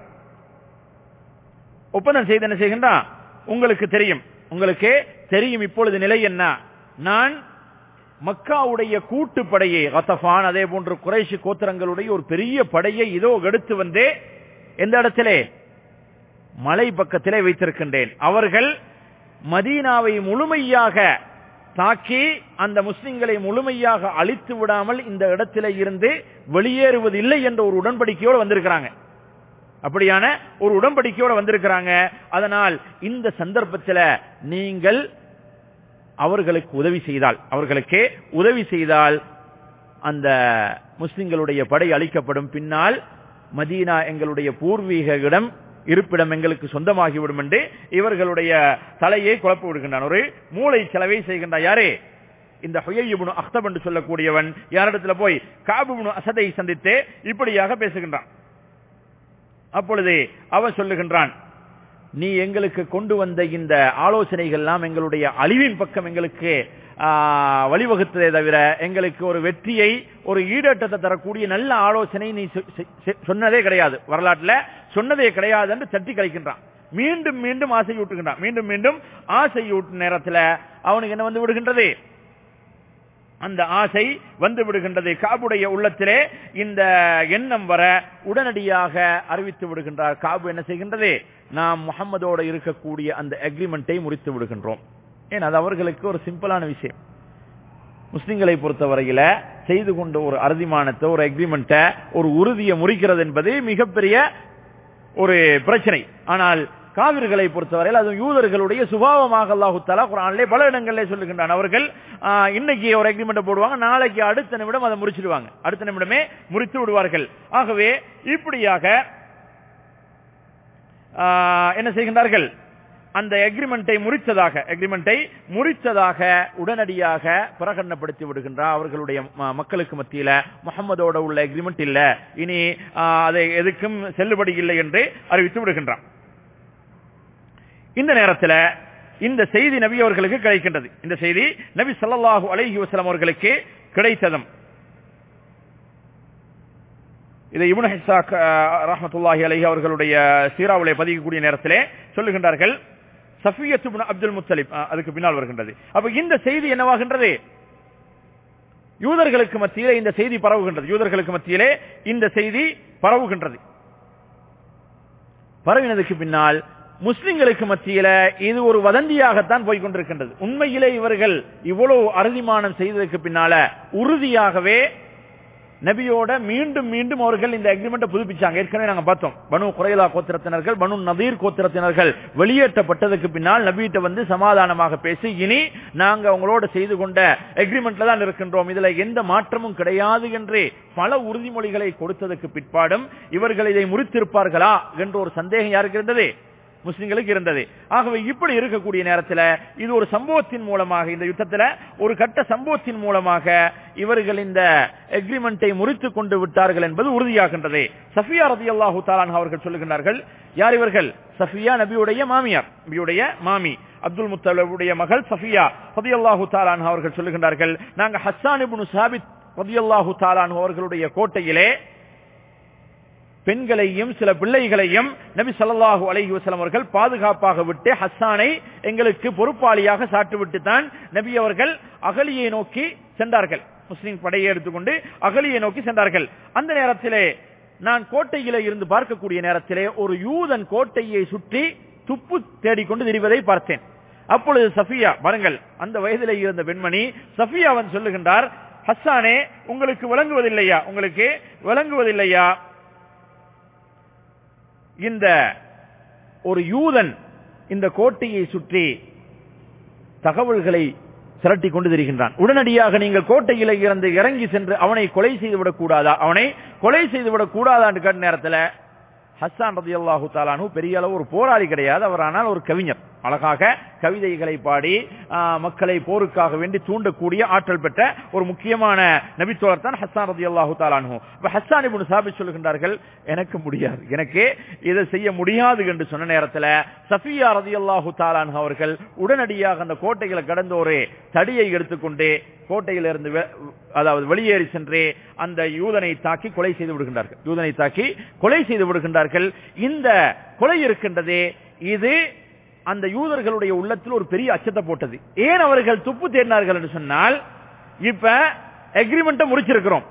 ஒப்பந்தம் செய்து என்ன செய்கின்றான் உங்களுக்கு தெரியும் உங்களுக்கு தெரியும் இப்பொழுது நிலை என்ன நான் மக்காவுடைய கூட்டு படையை ரத்தபான் அதே போன்று குறைஷி கோத்திரங்களுடைய ஒரு பெரிய படையை இதோ எடுத்து வந்து எந்த இடத்திலே மலை பக்கத்திலே வைத்திருக்கின்றேன் அவர்கள் மதீனாவை முழுமையாக தாக்கி அந்த முஸ்லிம்களை முழுமையாக அழித்து விடாமல் இந்த இடத்திலே இருந்து வெளியேறுவதில்லை என்ற ஒரு உடன்படிக்கையோடு வந்திருக்கிறாங்க அப்படியான ஒரு உடன்படிக்கையோட வந்திருக்கிறாங்க அதனால் இந்த சந்தர்ப்பத்தில் நீங்கள் அவர்களுக்கு உதவி செய்தால் அவர்களுக்கு உதவி செய்தால் அந்த முஸ்லிம்களுடைய படை அளிக்கப்படும் பின்னால் மதீனா எங்களுடைய பூர்வீக இடம் இருப்பிடம் எங்களுக்கு சொந்தமாகிவிடும் என்று இவர்களுடைய தலையை குழப்ப விடுகின்றான் ஒரு மூளை செலவை செய்கின்றான் யாரே இந்த ஹுயைபுனு அக்தப் என்று சொல்லக்கூடியவன் யாரிடத்துல போய் காபுபுனு அசதை சந்தித்து இப்படியாக பேசுகின்றான் அப்பொழுது அவன் சொல்லுகின்றான் நீ எங்களுக்கு கொண்டு வந்த இந்த ஆலோசனைகள் எல்லாம் எங்களுடைய அழிவின் பக்கம் எங்களுக்கு ஆ, வழிவகுத்ததே தவிர எங்களுக்கு ஒரு வெற்றியை ஒரு ஈடேற்றத்தை தரக்கூடிய நல்ல ஆலோசனை நீ சொ- சொ- சொன்னதே கிடையாது வரலாற்றுல சொன்னதே கிடையாது என்று தட்டி கழிக்கின்றான் மீண்டும் மீண்டும் ஆசையூட்டுகின்றான் மீண்டும் மீண்டும் ஆசையூட்டும் நேரத்தில் அவனுக்கு என்ன வந்து விடுகின்றது அந்த ஆசை வந்து விடுகின்றது காபுடைய உள்ளத்திலே இந்த எண்ணம் வர உடனடியாக அறிவித்து விடுகின்றார் காபு என்ன செய்கின்றது நாம் முகம்மதோட இருக்கக்கூடிய அந்த அக்ரிமெண்டை முறித்து விடுகின்றோம் ஏன் அது அவர்களுக்கு ஒரு சிம்பிளான விஷயம் முஸ்லிம்களை பொறுத்தவரையில செய்து கொண்ட ஒரு அறுதிமானத்தை ஒரு அக்ரிமெண்ட்டை ஒரு உறுதியை முறிக்கிறது என்பது மிகப்பெரிய ஒரு பிரச்சனை ஆனால் காவிர்களை பொறுத்தவரையில் அது யூதர்களுடைய சுபாவமாக அல்லாஹு தலா குரானிலே பல இடங்களிலே சொல்லுகின்றான் அவர்கள் ஆ, இன்னைக்கு ஒரு அக்ரிமெண்ட் போடுவாங்க நாளைக்கு அடுத்த நிமிடம் அதை முறிச்சிடுவாங்க அடுத்த நிமிடமே முறித்து விடுவார்கள் ஆகவே இப்படியாக ஆ, என்ன செய்கின்றார்கள் அந்த அக்ரிமெண்டை முறித்ததாக அக்ரிமெண்டை முறித்ததாக உடனடியாக பிரகடனப்படுத்தி விடுகின்றார் அவர்களுடைய ம- மக்களுக்கு மத்தியில முகம்மதோட உள்ள அக்ரிமெண்ட் இல்ல இனி ஆ, அதை எதுக்கும் செல்லுபடி இல்லை என்று அறிவித்து விடுகின்றான் இந்த நேரத்தில் இந்த செய்தி நபி அவர்களுக்கு கிடைக்கின்றது இந்த செய்தி நபி ஸல்லல்லாஹு அலைஹி வஸல்லம் அவர்களுக்கு கிடைத்ததும் இதை இப்னு ஹிஸாக் ரஹ்மத்துல்லாஹி அலைஹி அவர்களுடைய சீராவிலே பதிக்கக்கூடிய நேரத்திலே சொல்லுகின்றார்கள் சஃபியத் இப்னு அப்துல் முத்தலிப் அஹ், அதுக்கு பின்னால் வருகின்றது அப்ப இந்த செய்தி என்னவாகின்றது யூதர்களுக்கு மத்தியிலே இந்த செய்தி பரவுகின்றது யூதர்களுக்கு மத்தியிலே இந்த செய்தி பரவுகின்றது பரவினதுக்கு பின்னால் முஸ்லிம்களுக்கு மத்தியில இது ஒரு வதந்தியாகத்தான் போய் கொண்டிருக்கின்றது உண்மையிலே இவர்கள் இவ்வளவு அறுதிமானம் செய்ததற்கு பின்னால உறுதியாகவே நபியோட மீண்டும் மீண்டும் அவர்கள் இந்த அக்ரிமெண்ட்டை புதுப்பிச்சாங்க ஏற்கனவே நாங்க பார்த்தோம் பனு குறைலா கோத்திரத்தினர்கள் பனு நதீர் கோத்திரத்தினர்கள் வெளியேற்றப்பட்டதுக்கு பின்னால் நபியிட்ட வந்து சமாதானமாக பேசி இனி நாங்க அவங்களோட செய்து கொண்ட அக்ரிமெண்ட்ல தான் இருக்கின்றோம் இதுல எந்த மாற்றமும் கிடையாது என்று பல உறுதிமொழிகளை கொடுத்ததுக்கு பிற்பாடும் இவர்கள் இதை முறித்திருப்பார்களா என்ற ஒரு சந்தேகம் யாருக்கு இருந்தது முஸ்லிம்களுக்கு இருந்தது ஆகவே இப்படி இருக்கக்கூடிய நேரத்தில் இது ஒரு சம்பவத்தின் மூலமாக இந்த யுத்தத்தில் ஒரு கட்ட சம்பவத்தின் மூலமாக இவர்கள் இந்த எக்ரிமெண்டை முறித்து கொண்டு விட்டார்கள் என்பது உறுதியாகின்றது சஃபியா ரதி அல்லாஹு தாலான் அவர்கள் சொல்லுகின்றார்கள் யார் இவர்கள் சஃபியா நபியுடைய மாமியார் நபியுடைய மாமி அப்துல் முத்தலவுடைய மகள் சஃபியா ரதி அல்லாஹு தாலான் அவர்கள் சொல்லுகின்றார்கள் நாங்க ஹஸ்ஸான் இப்னு சாபித் ரதி அல்லாஹு தாலான் அவர்களுடைய கோட்டையிலே பெண்களையும் சில பிள்ளைகளையும் நபி ஸல்லல்லாஹு அலைஹி வஸல்லம் அவர்கள் பாதுகாப்பாக விட்டு ஹஸ்ஸானை எங்களுக்கு பொறுப்பாளியாக சாட்டுவிட்டு தான் நபி அவர்கள் அகலியை நோக்கி சென்றார்கள் முஸ்லிம் படையை எடுத்துக்கொண்டு அகலியை நோக்கி சென்றார்கள் அந்த நேரத்திலே நான் கோட்டையிலே இருந்து பார்க்கக்கூடிய நேரத்திலே ஒரு யூதன் கோட்டையை சுற்றி துப்பு தேடிக்கொண்டு திரிவதை பார்த்தேன் அப்பொழுது சஃபியா பாருங்கள் அந்த வயதிலே இருந்த பெண்மணி சஃபியாவன் சொல்லுகின்றார் ஹஸ்ஸானே உங்களுக்கு விளங்குவதில்லையா உங்களுக்கு விளங்குவதில்லையா இந்த ஒரு யூதன் இந்த கோட்டையை சுற்றி தகவல்களை திரட்டி கொண்டு திரிகின்றான் உடனடியாக நீங்கள் கோட்டையில இருந்து இறங்கி சென்று அவனை கொலை செய்து விடக் கூடாதா அவனை கொலை செய்து விடக் கூடாதா என்று கேட்ட நேரத்தில் ஹஸ்ஸான் ரதி அல்லாஹு தாலானு பெரிய அளவு ஒரு போராளி கிடையாது அவர் ஆனால் ஒரு கவிஞர் அழகாக கவிதைகளை பாடி ஆ, மக்களை போருக்காக வேண்டி தூண்டக்கூடிய ஆற்றல் பெற்ற ஒரு முக்கியமான நபித்தோழர் தான் ஹஸ்ஸான் ரதி அல்லாஹு தாலானு இப்ப ஹஸ்ஸான் இப்னு சாபித் சொல்லுகின்றார்கள் எனக்கு முடியாது எனக்கு இதை செய்ய முடியாது என்று சொன்ன நேரத்தில் சஃபியா ரதி அல்லாஹு தாலானு அவர்கள் உடனடியாக அந்த கோட்டைகளை கடந்த ஒரு தடியை எடுத்துக்கொண்டு கோட்டையிலிருந்து வெ- அதாவது வெளியேறி சென்று அந்த யூதனை தாக்கி கொலை செய்து விடுகின்றார்கள் யூதனை தாக்கி கொலை செய்து விடுகின்றார்கள் இந்த கொலை இருக்கின்றதே இது அந்த யூதர்களுடைய உள்ளத்தில் ஒரு பெரிய அச்சத்தை போட்டது ஏன் அவர்கள் துப்பு தேடினார்கள் என்று சொன்னால் இப்ப அக்ரிமெண்ட்டை முடிச்சிருக்கிறோம்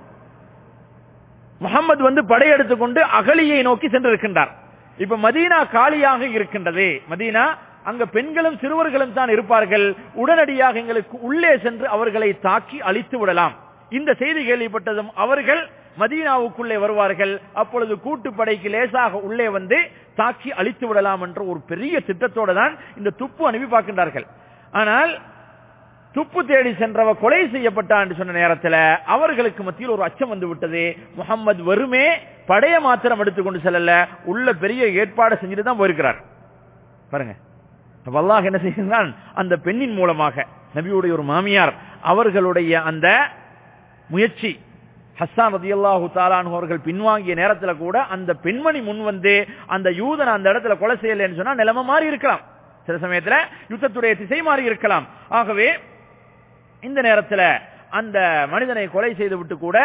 முகமது வந்து படையெடுத்துக் கொண்டு அகலியை நோக்கி சென்றிருக்கின்றார் இப்ப மதீனா காலியாக இருக்கின்றது மதீனா அங்க பெண்களும் சிறுவர்களும் தான் இருப்பார்கள் உடனடியாக எங்களுக்கு உள்ளே சென்று அவர்களை தாக்கி அழித்து விடலாம் இந்த செய்தி கேள்விப்பட்டதும் அவர்கள் மதீனாவுக்குள்ளே வருவார்கள் அப்பொழுது கூட்டுப்படைக்கு லேசாக உள்ளே வந்து தாக்கி அழித்து விடலாம் என்ற ஒரு பெரிய திட்டத்தோட தான் இந்த துப்பு அனுப்பி பார்க்கின்றார்கள் ஆனால் துப்பு தேடி சென்றவ கொலை செய்யப்பட்டான் என்று சொன்ன நேரத்தில் அவர்களுக்கு மத்தியில் ஒரு அச்சம் வந்து விட்டது முகம்மது வெறுமே படைய மாத்திரம் எடுத்துக்கொண்டு செல்லல உள்ள பெரிய ஏற்பாடு செஞ்சுட்டு தான் போயிருக்கிறார் பாருங்க அப்ப அல்லாஹ் என்ன செய்கிறான் அந்த பெண்ணின் மூலமாக நபியுடைய ஒரு மாமியார் அவர்களுடைய அந்த முயற்சி ஹஸ்ஸான் ரதியல்லாஹு தாலான் அவர்கள் பின்வாங்கிய நேரத்தில் கூட அந்த பெண்மணி முன் வந்து அந்த யூதனை அந்த இடத்துல கொலை செய்யலைன்னு சொன்னா நிலைமை மாறி இருக்கலாம் சில சமயத்துல யுத்தத்துடைய திசை மாறி இருக்கலாம் ஆகவே இந்த நேரத்தில் அந்த மனிதனை கொலை செய்து விட்டு கூட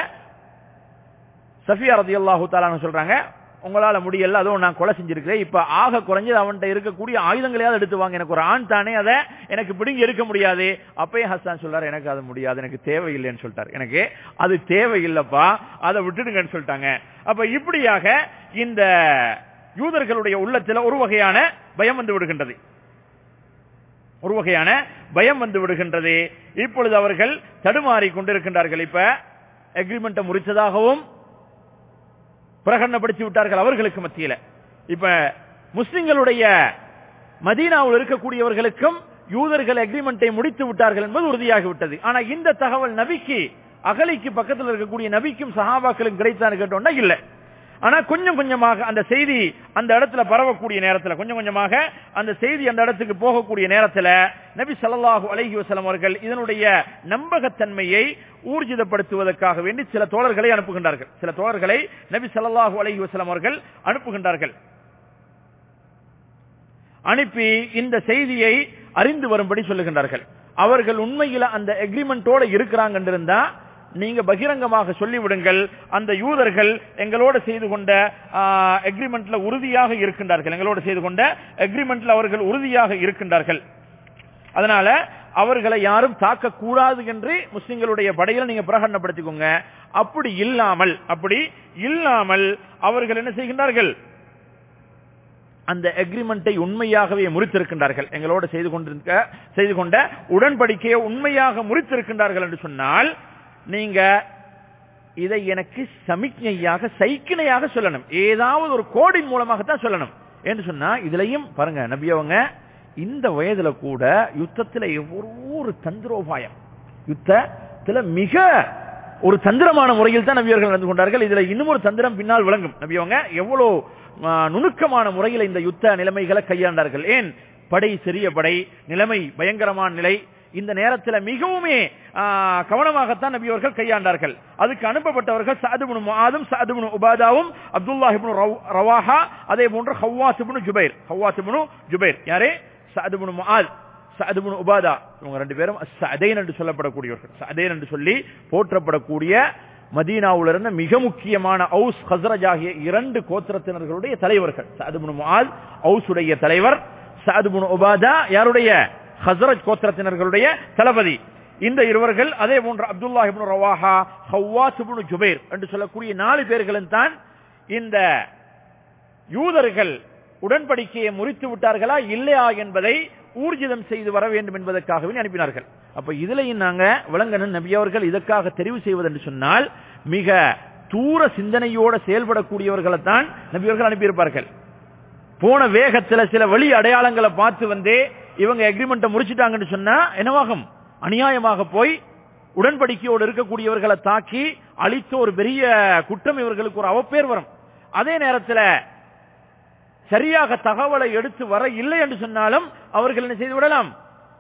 சஃபியா ரதியல்லாஹு தாலான்னு சொல்றாங்க உங்களால முடியல அதுவும் நான் கொலை செஞ்சிருக்கிறேன் இப்ப ஆக குறைஞ்சது அவன்கிட்ட இருக்கக்கூடிய ஆயுதங்களையாவது எடுத்து வாங்க எனக்கு ஒரு ஆண் தானே அதை எனக்கு பிடுங்கி எடுக்க முடியாது அப்பயே ஹஸ்ஸான் சொல்றாரு எனக்கு அது முடியாது எனக்கு தேவையில்லைன்னு சொல்லிட்டாரு எனக்கு அது தேவையில்லைப்பா அதை விட்டுடுங்கன்னு சொல்லிட்டாங்க அப்ப இப்படியாக இந்த யூதர்களுடைய உள்ளத்துல ஒரு வகையான பயம் வந்து விடுகின்றது ஒரு வகையான பயம் வந்து விடுகின்றது இப்பொழுது அவர்கள் தடுமாறி கொண்டிருக்கின்றார்கள் இப்ப அக்ரிமெண்ட்டை முறித்ததாகவும் பிரகடனப்படுத்தி விட்டார்கள் அவர்களுக்கு மத்தியில இப்ப முஸ்லிம்களுடைய மதீனாவில் இருக்கக்கூடியவர்களுக்கும் யூதர்கள் அக்ரிமெண்டை முடித்து விட்டார்கள் என்பது உறுதியாகிவிட்டது ஆனா இந்த தகவல் நபிக்கு அகலிக்கு பக்கத்தில் இருக்கக்கூடிய நபிக்கும் சஹாபாக்களுக்கும் கிடைத்தான்னு கேட்டோம்னா இல்ல ஆனா கொஞ்சம் கொஞ்சமாக அந்த செய்தி அந்த இடத்துல பரவக்கூடிய நேரத்துல கொஞ்சம் கொஞ்சமாக அந்த செய்தி அந்த இடத்துக்கு போகக்கூடிய நேரத்துல நபி ஸல்லல்லாஹு அலைஹி வஸல்லம் அவர்கள் இதனுடைய நம்பகத்தன்மையை ஊர்ஜிதப்படுத்துவதற்காக வேண்டி சில தோழர்களை அனுப்புகின்றார்கள் சில தோழர்களை நபி ஸல்லல்லாஹு அலைஹி வஸல்லம் அவர்கள் அனுப்புகின்றார்கள் அனுப்பி இந்த செய்தியை அறிந்து வரும்படி சொல்லுகின்றார்கள் அவர்கள் உண்மையில அந்த எக்ரிமெண்டோட இருக்கிறாங்க இருந்தா நீங்க பகிரங்கமாக சொல்லிவிடுங்கள் அந்த யூதர்கள் எங்களோட செய்து கொண்ட எக்ரிமெண்ட்ல உறுதியாக இருக்கின்றார்கள் எங்களோட செய்து கொண்ட எக்ரிமெண்ட்ல அவர்கள் உறுதியாக இருக்கின்றார்கள் அதனால அவர்களை யாரும் தாக்க கூடாது என்று முஸ்லிம்களுடைய படையில நீங்க பிரகடனப்படுத்திக்கோங்க அப்படி இல்லாமல் அப்படி இல்லாமல் அவர்கள் என்ன செய்கின்றார்கள் அந்த அக்ரிமெண்டை உண்மையாகவே முறித்திருக்கின்றார்கள் எங்களோடு செய்து கொண்டிருக்க செய்து கொண்ட உடன்படிக்கையை உண்மையாக முறித்திருக்கின்றார்கள் என்று சொன்னால் நீங்க இதை எனக்கு சமிக்ஞையாக சைக்கிணையாக சொல்லணும் ஏதாவது ஒரு கோடின் மூலமாகத்தான் சொல்லணும் என்று சொன்னா இதுலயும் பாருங்க நபி அவங்க இந்த வயதுல கூட யுத்தத்துல எவ்வளோ ஒரு தந்திரோபாயம் யுத்தத்துல மிக ஒரு தந்திரமான முறையில் தான் நபியவர்கள் நடந்து கொண்டார்கள் இதுல இன்னும் ஒரு தந்திரம் பின்னால் விளங்கும் நபி அவங்க எவ்வளவு ஆ, நுணுக்கமான முறையில் இந்த யுத்த நிலைமைகளை கையாண்டார்கள் ஏன் படை சிறிய படை நிலைமை பயங்கரமான நிலை இந்த நேரத்தில் மிகவுமே ஆ, கவனமாகத்தான் நபி அவர்கள் கையாண்டார்கள் அதுக்கு அனுப்பப்பட்டவர்கள் சாதுபுனு முஆதும் சாதுபுனு உபாதாவும் அப்துல்லாஹ் இப்னு ரவ்- ரவாஹா அதே போன்று ஹவ்வாஸ் இப்னு ஜுபைர் ஹவ்வாஸ் இப்னு ஜுபைர் யாரே சாதுபுனு முஆத் சஅதுபுன் உபாதா இவங்க ரெண்டு பேரும் சதைன் என்று சொல்லப்படக்கூடியவர்கள் சதைன் என்று சொல்லி போற்றப்படக்கூடிய மதீனாவுல இருந்த மிக முக்கியமான ஔஸ் ஹஸ்ரஜ் ஆகிய இரண்டு கோத்திரத்தினர்களுடைய தலைவர்கள் சஅதுபுன் முஆத் ஔஸுடைய தலைவர் சஅதுபுன் உபாதா யாருடைய ஹஸ்ரஜ் கோத்திரத்தினர்களுடைய தளபதி இந்த இருவர்கள் அதே போன்று அப்துல்லா இப்னு ரவாஹா ஹவ்வாஸ் இப்னு ஜுபைர் என்று சொல்லக்கூடிய நாலு பேர்களும் தான் இந்த யூதர்கள் உடன்படிக்கையை முறித்து விட்டார்களா இல்லையா என்பதை ஊர்ஜிதம் செய்து வர வேண்டும் என்பதற்காகவே அனுப்பினார்கள் அப்ப இதுலயும் நாங்க விளங்கணும் நபி அவர்கள் இதற்காக தெரிவு செய்வது என்று சொன்னால் மிக தூர சிந்தனையோட செயல்படக்கூடியவர்களை தான் நபி அவர்கள் அனுப்பியிருப்பார்கள் போன வேகத்துல சில வழி அடையாளங்களை பார்த்து வந்து இவங்க அக்ரிமெண்ட்டை முடிச்சிட்டாங்கன்னு சொன்னா என்னவாகும் அநியாயமாக போய் உடன்படிக்கையோடு இருக்கக்கூடியவர்களை தாக்கி அழித்த ஒரு பெரிய குற்றம் இவர்களுக்கு ஒரு அவப்பேர் வரும் அதே நேரத்தில் சரியாக தகவலை எடுத்து வர இல்லை என்று சொன்னாலும் அவர்கள் என்ன செய்து விடலாம்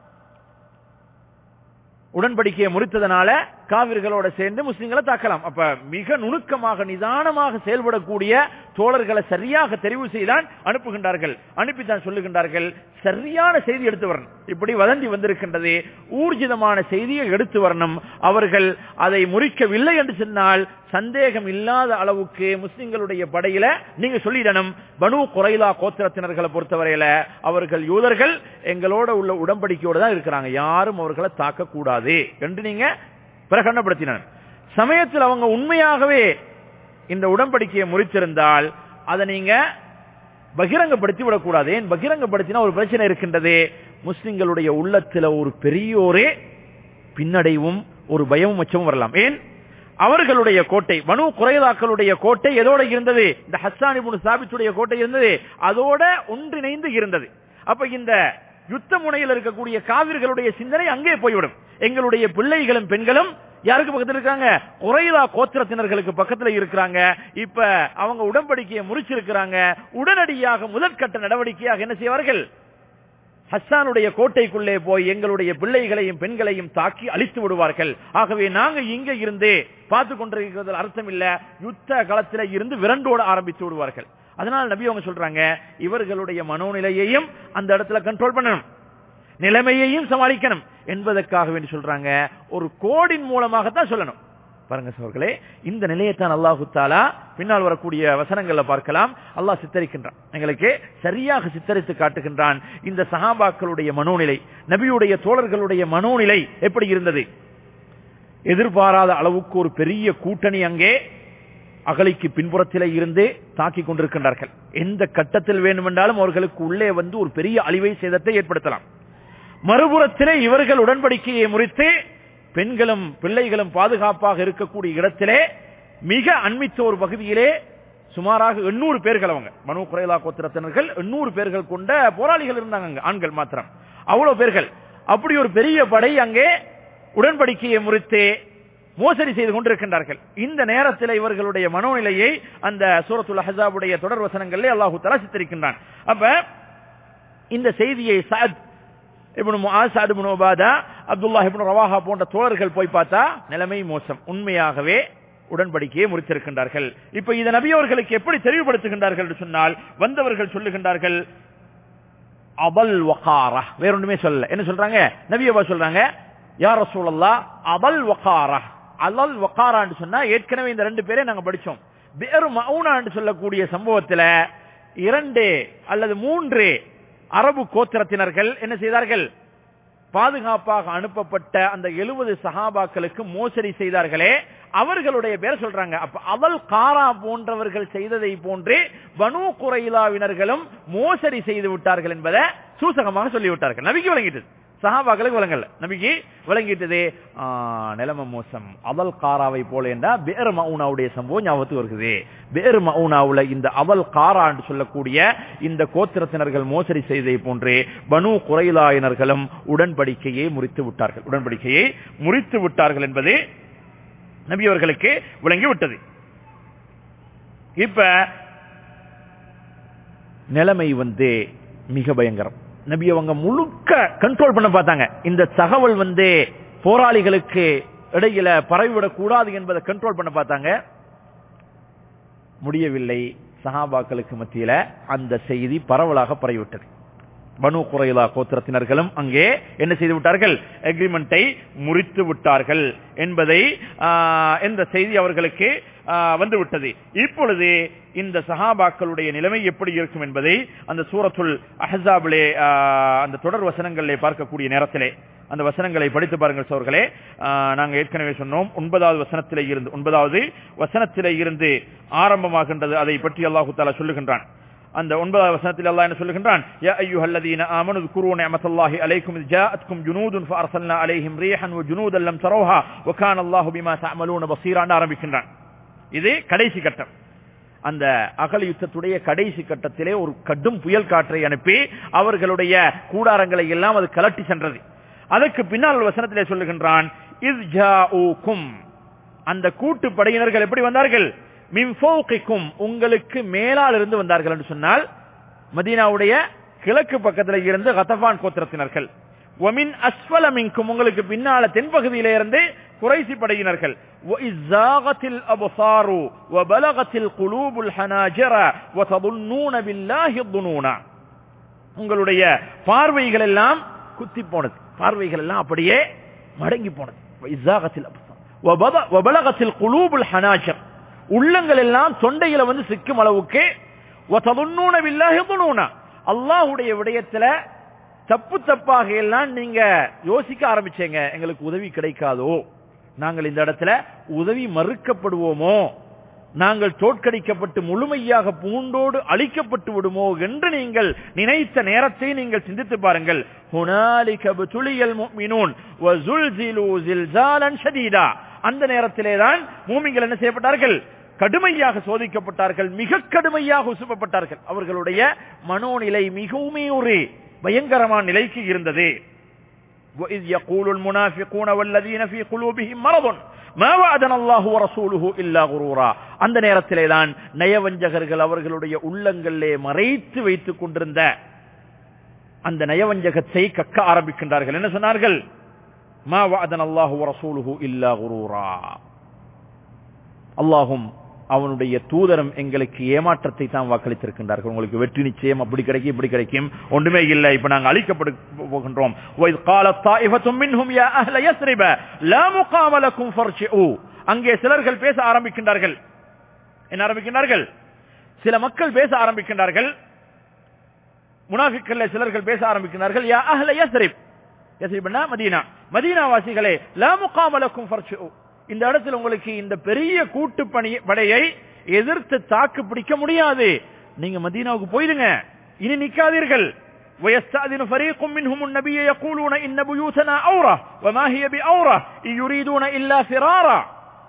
உடன்படிக்கையை முறித்ததனால காவிர்களோட சேர்ந்து முஸ்லிம்களை தாக்கலாம் அப்ப மிக நுணுக்கமாக நிதானமாக செயல்படக்கூடிய தோழர்களை சரியாக தெரிவு செய்தான் அனுப்புகின்றார்கள் அனுப்பித்தான் சொல்லுகின்றார்கள் சரியான செய்தி எடுத்து வரணும் இப்படி வதந்தி வந்திருக்கின்றது ஊர்ஜிதமான செய்தியை எடுத்து வரணும் அவர்கள் அதை முறிக்கவில்லை என்று சொன்னால் சந்தேகம் இல்லாத அளவுக்கு முஸ்லிம்களுடைய படையில நீங்க சொல்லிடணும் பனு குறைலா கோத்திரத்தினர்களை பொறுத்தவரையில அவர்கள் யூதர்கள் எங்களோட உள்ள உடன்படிக்கையோட தான் இருக்கிறாங்க யாரும் அவர்களை தாக்க கூடாது என்று நீங்க பிரகடனப்படுத்தினார் சமயத்தில் அவங்க உண்மையாகவே இந்த உடன்படிக்கையை முறித்திருந்தால் அதை நீங்க பகிரங்கப்படுத்தி விடக்கூடாது ஏன் பகிரங்கப்படுத்தினா ஒரு பிரச்சனை இருக்கின்றது முஸ்லிம்களுடைய உள்ளத்துல ஒரு பெரியோரே பின்னடைவும் ஒரு பயமும் அச்சமும் வரலாம் ஏன் அவர்களுடைய கோட்டை மனு குறைதாக்களுடைய கோட்டை எதோட இருந்தது இந்த ஹஸ்ஸானி முனு சாபித்துடைய கோட்டை இருந்தது அதோட ஒன்றிணைந்து இருந்தது அப்ப இந்த யுத்த முனையில் இருக்கக்கூடிய காவிர்களுடைய சிந்தனை அங்கே போய்விடும் எங்களுடைய பிள்ளைகளும் பெண்களும் யாருக்கு பக்கத்துல இருக்காங்க குறைதா கோத்திரத்தினர்களுக்கு பக்கத்துல இருக்கிறாங்க இப்ப அவங்க உடன்படிக்கையை முறிச்சிருக்கிறாங்க உடனடியாக முதற்கட்ட நடவடிக்கையாக என்ன செய்வார்கள் ஹஸ்ஸானுடைய கோட்டைக்குள்ளே போய் எங்களுடைய பிள்ளைகளையும் பெண்களையும் தாக்கி அழித்து விடுவார்கள் ஆகவே நாங்க இங்க இருந்து பார்த்து கொண்டிருக்கிறது அர்த்தம் இல்ல யுத்த களத்தில இருந்து விரண்டோட ஆரம்பித்து விடுவார்கள் அதனால் நபி அவங்க சொல்றாங்க இவர்களுடைய மனோநிலையையும் அந்த இடத்துல கண்ட்ரோல் பண்ணணும் நிலைமையையும் சமாளிக்கணும் என்பதற்காக வேண்டி சொல்றாங்க ஒரு கோடின் மூலமாகத்தான் சொல்லணும் பாருங்க சோர்களே இந்த நிலையத்தான் அல்லாஹு தாலா பின்னால் வரக்கூடிய வசனங்கள்ல பார்க்கலாம் அல்லாஹ் சித்தரிக்கின்றான் எங்களுக்கு சரியாக சித்தரித்து காட்டுகின்றான் இந்த சஹாபாக்களுடைய மனோநிலை நபியுடைய தோழர்களுடைய மனோநிலை எப்படி இருந்தது எதிர்பாராத அளவுக்கு ஒரு பெரிய கூட்டணி அங்கே அகலிக்கு பின்புறத்திலே இருந்து தாக்கிக் கொண்டிருக்கின்றார்கள் எந்த கட்டத்தில் வேண்டுமென்றாலும் அவர்களுக்கு உள்ளே வந்து ஒரு பெரிய அழிவை சேதத்தை ஏற்படுத்தலாம் மறுபுறத்திலே இவர்கள் உடன்படிக்கையை முறித்து பெண்களும் பிள்ளைகளும் பாதுகாப்பாக இருக்கக்கூடிய இடத்திலே மிக அண்மித்த ஒரு பகுதியிலே சுமாராக எண்ணூறு பேர்கள் அவங்க மனு குறைலா கோத்திரத்தினர்கள் எண்ணூறு பேர்கள் கொண்ட போராளிகள் இருந்தாங்க அங்க, ஆண்கள் மாத்திரம் அவ்வளவு பேர்கள் அப்படி ஒரு பெரிய படை அங்கே உடன்படிக்கையை முறித்து மோசடி செய்து கொண்டிருக்கின்றார்கள் இந்த நேரத்தில் இவர்களுடைய மனோநிலையை அந்த சூரத்துல் ஹசாபுடைய தொடர் வசனங்களிலே அல்லாஹு தலா சித்தரிக்கின்றான் அப்ப இந்த செய்தியை சாத் இப்னு முஆஸ் சாத் இப்னு உபாதா அப்துல்லாஹ் இப்னு ரவாஹா போன்ற தோழர்கள் போய் பார்த்தா நிலைமை மோசம் உண்மையாகவே உடன்படிக்கையை முறித்திருக்கின்றார்கள் இப்ப இதை நபி அவர்களுக்கு எப்படி தெளிவுபடுத்துகின்றார்கள் என்று சொன்னால் வந்தவர்கள் சொல்லுகின்றார்கள் அபல் வகாரா வேற ஒண்ணுமே சொல்லல என்ன சொல்றாங்க நபியபா சொல்றாங்க யார் ரசூலல்லா அபல் வகாரா அலல் வகாரான்னு சொன்னா ஏற்கனவே இந்த ரெண்டு பேரே நாங்க படிச்சோம் வேறு மவுனான்னு சொல்லக்கூடிய சம்பவத்துல இரண்டு அல்லது மூன்று அரபு கோத்திரத்தினர்கள் என்ன செய்தார்கள் பாதுகாப்பாக அனுப்பப்பட்ட அந்த எழுபது சஹாபாக்களுக்கு மோசடி செய்தார்களே அவர்களுடைய பேர் சொல்றாங்க அப்ப அவல் காரா போன்றவர்கள் செய்ததை போன்று பனு குறைலாவினர்களும் மோசடி செய்து விட்டார்கள் என்பதை சூசகமாக சொல்லிவிட்டார்கள் நபிக்கு வழங்கிட்டு சஹாபாக்களுக்கு விளங்கல நபிக்கு விளங்கிட்டது ஆ, நிலைமை மோசம் அவல் காராவை போல என்றா பேர் மவுனாவுடைய சம்பவம் ஞாபகத்துக்கு வருகிறது பேர் மவுனாவுல இந்த அவல் காரா என்று சொல்லக்கூடிய இந்த கோத்திரத்தினர்கள் மோசடி செய்ததை போன்றே பனு குறைலாயினர்களும் உடன்படிக்கையை முறித்து விட்டார்கள் உடன்படிக்கையை முறித்து விட்டார்கள் என்பது நபி அவர்களுக்கு விளங்கி விட்டது இப்ப நிலைமை வந்து மிக பயங்கரம் நபி அவங்க முழுக்க கண்ட்ரோல் பண்ண பார்த்தாங்க இந்த தகவல் வந்து போராளிகளுக்கு இடையில பரவிவிடக் கூடாது என்பதை கண்ட்ரோல் பண்ண பார்த்தாங்க முடியவில்லை சஹாபாக்களுக்கு மத்தியில அந்த செய்தி பரவலாக பரவிவிட்டது பனு குறைலா கோத்திரத்தினர்களும் அங்கே என்ன செய்து விட்டார்கள் அக்ரிமெண்டை முறித்து விட்டார்கள் என்பதை ஆஹ், இந்த செய்தி அவர்களுக்கு ஆஹ், வந்துவிட்டது இப்பொழுது இந்த சஹாபாக்களுடைய நிலைமை எப்படி இருக்கும் என்பதை அந்த சூரத்துல் அஹசாபிலே ஆஹ், அந்த தொடர் வசனங்களிலே பார்க்கக்கூடிய நேரத்திலே அந்த வசனங்களை படித்து பாருங்கள் சோர்களே நாங்க ஏற்கனவே சொன்னோம் ஒன்பதாவது வசனத்திலே இருந்து ஒன்பதாவது வசனத்திலே இருந்து ஆரம்பமாகின்றது அதை பற்றி அல்லாஹு தாலா சொல்லுகின்றான் அந்த ஒன்பதாவது வசனத்தில் அல்லாஹ் என்ன சொல்லுகின்றான் யா அய்யுஹல்லதீன ஆமனு ذكروا نعمة الله عليكم إذ جاءتكم جنود فأرسلنا عليهم ريحا وجنودا لم تروها وكان الله بما تعملون بصيرا ஆரம்பிக்கின்றான் இது கடைசி கட்டம் அந்த அகல யுத்தத்துடைய கடைசி கட்டத்திலே ஒரு கடும் புயல் காற்றை அனுப்பி அவர்களுடைய கூடாரங்களை எல்லாம் அது கலட்டி சென்றது அதற்கு பின்னால் வசனத்திலே சொல்லுகின்றான் இஸ் ஜாஊக்கும் அந்த கூட்டு படையினர்கள் எப்படி வந்தார்கள் மின் ஃபௌகிக்கும் உங்களுக்கு மேலால் இருந்து வந்தார்கள் என்று சொன்னால் மதீனாவுடைய கிழக்கு பக்கத்தில் இருந்து கத்தபான் கோத்திரத்தினர்கள் ஒமின் அஸ்வல மின்கும் உங்களுக்கு பின்னால தென்பகுதியில இருந்து குறைசி படையினர்கள் وَإِزَّاغَتِ الْأَبْصَارُ وَبَلَغَتِ الْقُلُوبُ الْحَنَاجِرَ وَتَظُنُّونَ بِاللَّهِ الظُّنُونَ உங்களுடைய பார்வைகள் எல்லாம் குத்தி போனது பார்வைகள் எல்லாம் அப்படியே மடங்கி போனது وَإِزَّاغَتِ الْأَبْصَارُ وَبَلَ- وَبَلَغَتِ الْقُلُوبُ الْحَنَاجِرَ உள்ளங்கள் எல்லாம் தொண்டையில வந்து சிக்கும் அளவுக்கு وَتَظُنُّونَ بِاللَّهِ الظُّنُونَ அல்லாஹ்வுடைய விடயத்துல தப்பு தப்பாக எல்லாம் நீங்க யோசிக்க ஆரம்பிச்சீங்க எங்களுக்கு உதவி கிடைக்காதோ நாங்கள் இந்த இடத்துல உதவி மறுக்கப்படுவோமோ நாங்கள் தோற்கடிக்கப்பட்டு முழுமையாக பூண்டோடு அழிக்கப்பட்டு விடுமோ என்று நீங்கள் நினைத்த நேரத்தை நீங்கள் சிந்தித்து பாருங்கள் ஹுனாலிக புதுலியல் முஃமினூன் வஸுல்சிலு ஸில்ஸாலன் ஷதீதா அந்த நேரத்திலே தான் மூமின்கள் என்ன செய்யப்பட்டார்கள் கடுமையாக சோதிக்கப்பட்டார்கள் மிக கடுமையாக உசுப்பப்பட்டார்கள் அவர்களுடைய மனோநிலை மிகவுமே ஒரு பயங்கரமான நிலைக்கு இருந்தது وإذ يقول المنافقون والذين في قلوبهم مرض ما وعدنا الله ورسوله إلا غرورا அந்த நேரத்திலே தான் நயவஞ்சகர்கள் அவர்களுடைய உள்ளங்களிலே மறைத்து வைத்துக் கொண்டிருந்த அந்த நயவஞ்சகத்தை கக்க ஆரம்பிக்கின்றார்கள் என்ன சொன்னார்கள் ما وعدنا الله ورسوله إلا غرورا அல்லாஹும் அவனுடைய தூதரம் எங்களுக்கு ஏமாற்றத்தை தான் வாக்களித்திருக்கின்றார்கள் உங்களுக்கு வெற்றி நிச்சயம் அப்படி கிடைக்கும் இப்படி கிடைக்கும் ஒன்றுமே இல்லை இப்ப நாங்கள் அழிக்கப்பட போகின்றோம் وَإِذْ قَالَتْ طَائِفَةٌ مِّنْهُمْ يَا أَهْلَ يَثْرِبَ لَا مُقَامَ لَكُمْ فَارْجِعُوا அங்கே சிலர்கள் பேச ஆரம்பிக்கின்றார்கள் என்ன ஆரம்பிக்கின்றார்கள் சில மக்கள் பேச ஆரம்பிக்கின்றார்கள் முனாஃபிக்கல்ல சிலர்கள் பேச ஆரம்பிக்கிறார்கள் யா அஹ்ல யஸ்ரிப் யஸ்ரிப்னா மதீனா மதீனா வாசிகளே லா முகாம லக்கும் ஃபர்ஜு இந்த இடத்துல உங்களுக்கு இந்த பெரிய கூட்டு பணி படையை எதிர்த்து தாக்கு பிடிக்க முடியாது நீங்க மதீனாவுக்கு போயிடுங்க இனி நிக்காதீர்கள் ويستأذن فريق منهم النبي يقولون إن بيوتنا أورة وما هي بأورة إن يريدون إلا فرارا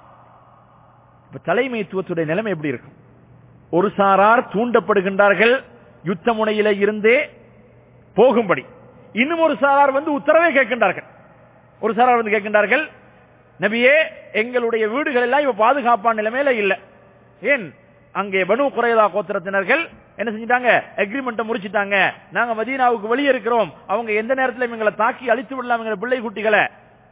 இப்ப தலைமைத்துவத்துடைய நிலைமை எப்படி இருக்கும் ஒரு சாரார் தூண்டப்படுகின்றார்கள் யுத்த முனையில இருந்தே போகும்படி இன்னும் ஒரு சாரார் வந்து உத்தரவே கேட்கின்றார்கள் ஒரு சாரார் வந்து கேட்கின்றார்கள் நபியே எங்களுடைய வீடுகள் எல்லாம் இப்ப பாதுகாப்பான நிலைமையில இல்ல ஏன் அங்கே பனு குறைதா கோத்திரத்தினர்கள் என்ன செஞ்சிட்டாங்க அக்ரிமெண்ட்டை முடிச்சிட்டாங்க நாங்க மதீனாவுக்கு வெளியே இருக்கிறோம் அவங்க எந்த நேரத்தில் எங்களை தாக்கி அழித்து விடலாம் எங்களை பிள்ளை குட்டிகளை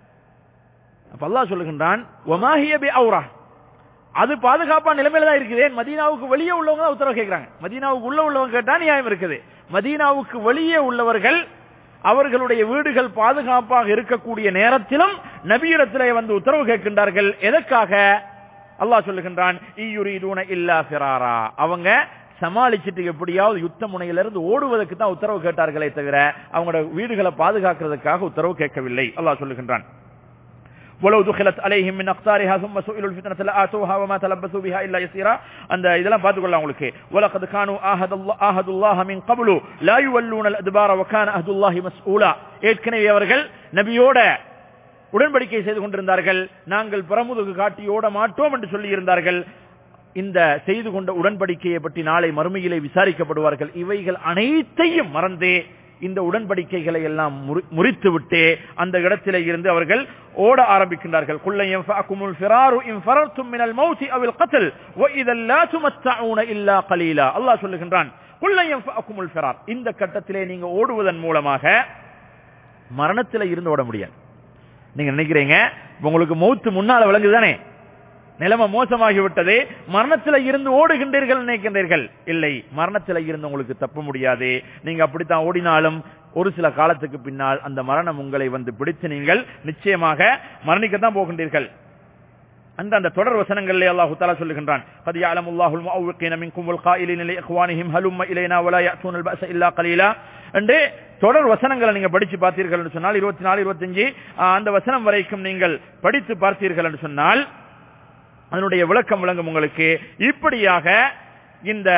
அப்ப அல்லாஹ் சொல்லுகின்றான் ஒமாஹிய பி அவுரா அது பாதுகாப்பான நிலைமையில தான் இருக்குது ஏன் மதீனாவுக்கு வெளியே உள்ளவங்க தான் உத்தரவு கேட்கிறாங்க மதீனாவுக்கு உள்ள உள்ளவங்க கேட்டா நியாயம் இருக்குது மதீனாவுக்கு வெளியே உள்ளவர்கள் அவர்களுடைய வீடுகள் பாதுகாப்பாக இருக்கக்கூடிய நேரத்திலும் நபியிடத்திலே வந்து உத்தரவு கேட்கின்றார்கள் எதற்காக அல்லாஹ் சொல்லுகின்றான் ஈயுரீதூன இல்லா ஃபிராரா அவங்க சமாளிச்சுட்டு எப்படியாவது யுத்த முனையிலிருந்து ஓடுவதற்கு தான் உத்தரவு கேட்டார்களே தவிர அவங்களோட வீடுகளை பாதுகாக்கிறதுக்காக உத்தரவு கேட்கவில்லை அல்லாஹ் சொல்லுகின்றான் ولو دخلت عليهم من اقطارها ثم سئلوا الفتنه لاتوها وما تلبثوا بها الا يسيرا அந்த இதெல்லாம் பாத்துக்கலாம் உங்களுக்கு ولقد كانوا عهد الله عهد الله من قبل لا يولون الادبار وكان عهد الله مسؤولا ஏற்கனவே அவர்கள் நபியோட உடன்படிக்கை செய்து கொண்டிருந்தார்கள் நாங்கள் பிரமுதுகு காட்டி ஓட மாட்டோம் என்று சொல்லி இருந்தார்கள் இந்த செய்து கொண்ட உடன்படிக்கையை பற்றி நாளை மறுமையிலே விசாரிக்கப்படுவார்கள் இவைகள் அனைத்தையும் மறந்தே இந்த உடன்படிக்கைகளை எல்லாம் முறித்து விட்டே அந்த இடத்திலே இருந்து அவர்கள் ஓட ஆரம்பிக்கின்றார்கள் குல்லையம் ஃபஅகுமுல் ஃபிராரு இன் ஃபரர்தும் மினல் மௌத்தி அவில் கத்ல் வ இதல் லா துமத்தஊன இல்லா கலீலா அல்லாஹ் சொல்லுகின்றான் குல்லையம் ஃபஅகுமுல் ஃபிரார் இந்த கட்டத்திலே நீங்க ஓடுவதன் மூலமாக மரணத்திலே இருந்து ஓட முடியாது நீங்க நினைக்கிறீங்க உங்களுக்கு மௌத்து முன்னால விளங்குதானே நிலைமை மோசமாகி விட்டது மரணத்தில் இருந்து ஓடுகின்றீர்கள் நினைக்கின்றீர்கள் இல்லை மரணத்தில் இருந்து உங்களுக்கு தப்ப முடியாது நீங்க அப்படித்தான் ஓடினாலும் ஒரு சில காலத்துக்கு பின்னால் அந்த மரணம் உங்களை வந்து பிடித்து நீங்கள் நிச்சயமாக மரணிக்கத்தான் போகின்றீர்கள் அந்த அந்த தொடர் வசனங்களிலே அல்லாஹு தஆலா சொல்லுகின்றான் قد يعلم الله المعوقين منكم والقائلين لاخوانهم هلم الينا ولا ياتون الباس الا قليلا என்று தொடர் வசனங்களை நீங்க படிச்சு பார்த்தீர்கள் என்று சொன்னால் இருபத்தி நாலு இருபத்தஞ்சு அந்த வசனம் வரைக்கும் நீங்கள் படித்து பார்த்தீர்கள் என்று சொன்னால் அதனுடைய விளக்கம் விளங்கும் உங்களுக்கு இப்படியாக இந்த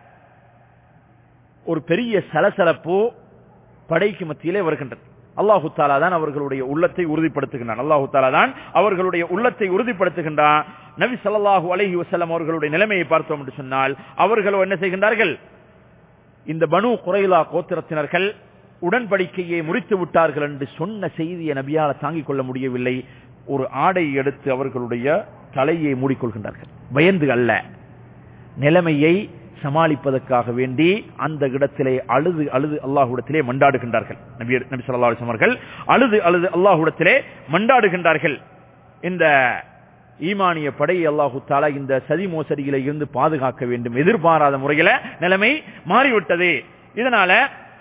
ஒரு பெரிய சலசலப்பு படைக்கு மத்தியிலே வருகின்றது அல்லாஹு தாலா தான் அவர்களுடைய உள்ளத்தை உறுதிப்படுத்துகின்றான் அல்லாஹு தாலா தான் அவர்களுடைய உள்ளத்தை உறுதிப்படுத்துகின்றான் நபி ஸல்லல்லாஹு அலைஹி வஸல்லம் அவர்களுடைய நிலைமையை பார்த்தோம் என்று சொன்னால் அவர்களோ என்ன செய்கின்றார்கள் இந்த பனு குறைலா கோத்திரத்தினர்கள் உடன்படிக்கையை முறித்து விட்டார்கள் என்று சொன்ன செய்தியை நபியால தாங்கிக் கொள்ள முடியவில்லை ஒரு ஆடை எடுத்து அவர்களுடைய தலையை மூடிக்கொள்கின்றார்கள் பயந்து அல்ல நிலைமையை சமாளிப்பதற்காக வேண்டி அந்த இடத்திலே அழுது அழுது அல்லாஹுடத்திலே மண்டாடுகின்றார்கள் நபி நபி சொல்லா அவர்கள் அழுது அழுது அல்லாஹுடத்திலே மண்டாடுகின்றார்கள் இந்த ஈமானிய படையை அல்லாஹு தாலா இந்த சதி மோசடியில இருந்து பாதுகாக்க வேண்டும் எதிர்பாராத முறையில நிலைமை மாறிவிட்டது இதனால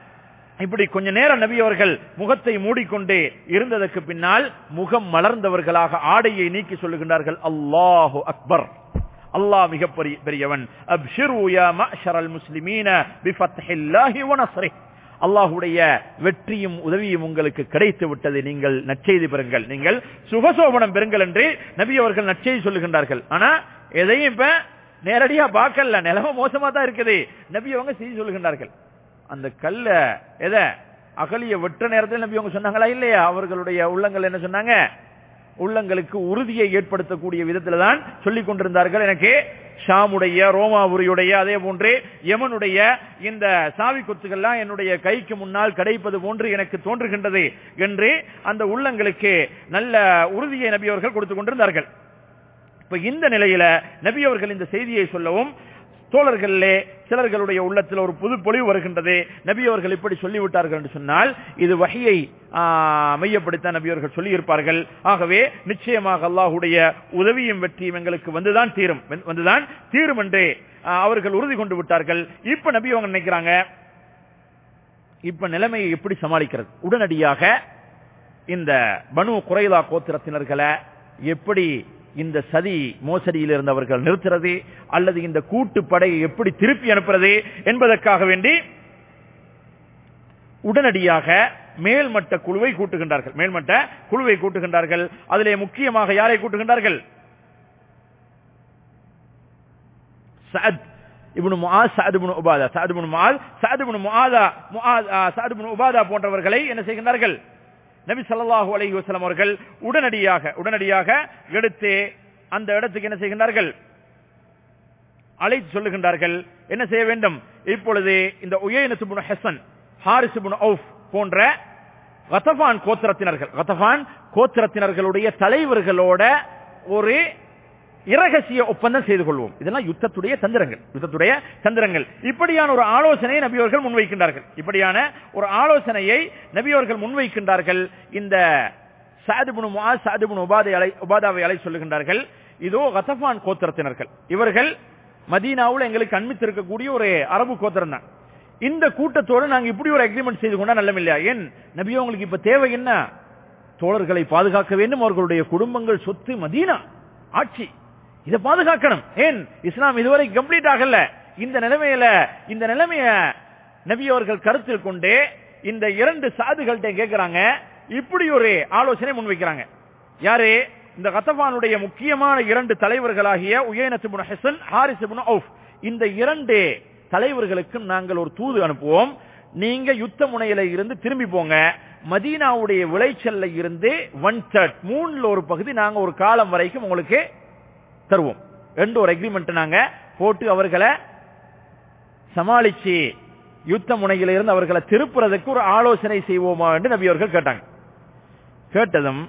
இப்படி கொஞ்ச நேரம் நபி அவர்கள் முகத்தை மூடிக்கொண்டு இருந்ததற்கு பின்னால் முகம் மலர்ந்தவர்களாக ஆடையை நீக்கி சொல்லுகின்றார்கள் அல்லாஹு அக்பர் அல்லாஹ் மிக பெரியவன் அப்ஷிரு யா மஅஷரல் முஸ்லிமீன பிஃபத்ஹில்லாஹி வ நஸ்ரிஹ் அல்லாஹுடைய வெற்றியும் உதவியும் உங்களுக்கு கிடைத்து விட்டது நீங்கள் நற்செய்தி பெறுங்கள் நீங்கள் சுகசோபனம் பெறுங்கள் என்று நபி அவர்கள் நற்செய்தி சொல்லுகின்றார்கள் ஆனா எதையும் இப்ப நேரடியா பார்க்கல நிலைமை மோசமா தான் இருக்குது நபி அவங்க செய்தி சொல்லுகின்றார்கள் அந்த கல்ல எத அகலிய வெற்ற நேரத்தில் நபி அவங்க சொன்னாங்களா இல்லையா அவர்களுடைய உள்ளங்கள் என்ன சொன்னாங்க உள்ளங்களுக்கு உறுதியை ஏற்படுத்தக்கூடிய விதத்தில் தான் சொல்லிக் கொண்டிருந்தார்கள் எனக்கு ஷாமுடைய ரோமாபுரியுடைய அதே போன்று யமனுடைய இந்த சாவி கொத்துகள்லாம் என்னுடைய கைக்கு முன்னால் கிடைப்பது போன்று எனக்கு தோன்றுகின்றது என்று அந்த உள்ளங்களுக்கு நல்ல உறுதியை நபி அவர்கள் கொடுத்துக் கொண்டிருந்தார்கள் இப்ப இந்த நிலையில நபி அவர்கள் இந்த செய்தியை சொல்லவும் தோழர்களே சிலர்களுடைய உள்ளத்தில் ஒரு புது பொலிவு வருகின்றது நபி அவர்கள் இப்படி சொல்லிவிட்டார்கள் என்று சொன்னால் இது வகையை மையப்படுத்த நபி அவர்கள் சொல்லி இருப்பார்கள் ஆகவே நிச்சயமாக அல்லாஹுடைய உதவியும் வெற்றியும் எங்களுக்கு வந்துதான் தீரும் வந்துதான் தீரும் என்று அவர்கள் உறுதி கொண்டு விட்டார்கள் இப்ப நபி அவங்க நினைக்கிறாங்க இப்ப நிலைமையை எப்படி சமாளிக்கிறது உடனடியாக இந்த பனு குறைலா கோத்திரத்தினர்களை எப்படி இந்த சதி மோசடியில் இருந்தவர்கள் நிறுத்துறது அல்லது இந்த கூட்டு படையை எப்படி திருப்பி அனுப்புறது என்பதற்காக வேண்டி உடனடியாக மேல்மட்ட குழுவை கூட்டுகின்றார்கள் மேல்மட்ட குழுவை கூட்டுகின்றார்கள் அதிலே முக்கியமாக யாரை கூட்டுகின்றார்கள் சஅத் இப்னு முஆஸ் சஅத் இப்னு உபாதா சஅத் இப்னு முஆஸ் சஅத் இப்னு முஆதா முஆஸ் சஅத் இப்னு உபாதா போன்றவர்களை என்ன செய்கின்றார்கள் நபி ஸல்லல்லாஹு அலைஹி வஸல்லம் அவர்கள் உடனடியாக உடனடியாக எடுத்து அந்த இடத்துக்கு என்ன செய்கின்றார்கள் அழைத்து சொல்லுகின்றார்கள் என்ன செய்ய வேண்டும் இப்பொழுது இந்த உயைனத்து இப்னு ஹசன் ஹாரிஸ் இப்னு ஔஃப் போன்ற கதபான் கோத்திரத்தினர்கள் கதபான் கோத்திரத்தினர்களுடைய தலைவர்களோட ஒரு இரகசிய ஒப்பந்தம் செய்து கொள்வோம் இதெல்லாம் யுத்தத்துடைய தந்திரங்கள் யுத்தத்துடைய தந்திரங்கள் இப்படியான ஒரு ஆலோசனையை நபியவர்கள் முன்வைக்கின்றார்கள் இப்படியான ஒரு ஆலோசனையை நபியவர்கள் முன்வைக்கின்றார்கள் இந்த சாதுபுனு சாதுபுனு உபாதை அலை உபாதாவை அலை சொல்லுகின்றார்கள் இதோ கத்தபான் கோத்திரத்தினர்கள் இவர்கள் மதீனாவில் எங்களுக்கு அண்மித்திருக்கக்கூடிய ஒரு அரபு கோத்திரம் தான் இந்த கூட்டத்தோடு நாங்க இப்படி ஒரு அக்ரிமெண்ட் செய்து கொண்டா நல்லம் இல்லையா ஏன் நபி உங்களுக்கு இப்ப தேவை என்ன தோழர்களை பாதுகாக்க வேண்டும் அவர்களுடைய குடும்பங்கள் சொத்து மதீனா ஆட்சி இதை பாதுகாக்கணும் ஏன் இஸ்லாம் இதுவரை கம்ப்ளீட் ஆகல இந்த நிலைமையில இந்த நிலைமைய நபி அவர்கள் கருத்தில் கொண்டு இந்த இரண்டு சாதுகள்கிட்ட கேட்கிறாங்க இப்படி ஒரு ஆலோசனை முன்வைக்கிறாங்க யாரு இந்த கத்தபானுடைய முக்கியமான இரண்டு தலைவர்களாகிய உயனத் இப்னு ஹசன் ஹாரிஸ் இப்னு ஔஃப் இந்த இரண்டு தலைவர்களுக்கும் நாங்கள் ஒரு தூது அனுப்புவோம் நீங்க யுத்த முனையில இருந்து திரும்பி போங்க மதீனாவுடைய விளைச்சல்ல இருந்து ஒன் தேர்ட் மூணுல ஒரு பகுதி நாங்க ஒரு காலம் வரைக்கும் உங்களுக்கு தருவோம் ரெண்டு ஒரு அக்ரிமெண்ட் நாங்க போட்டு அவர்களை சமாளிச்சு யுத்த முனையில இருந்து அவர்களை திருப்புறதுக்கு ஒரு ஆலோசனை செய்வோமா என்று நபி அவர்கள் கேட்டாங்க கேட்டதும்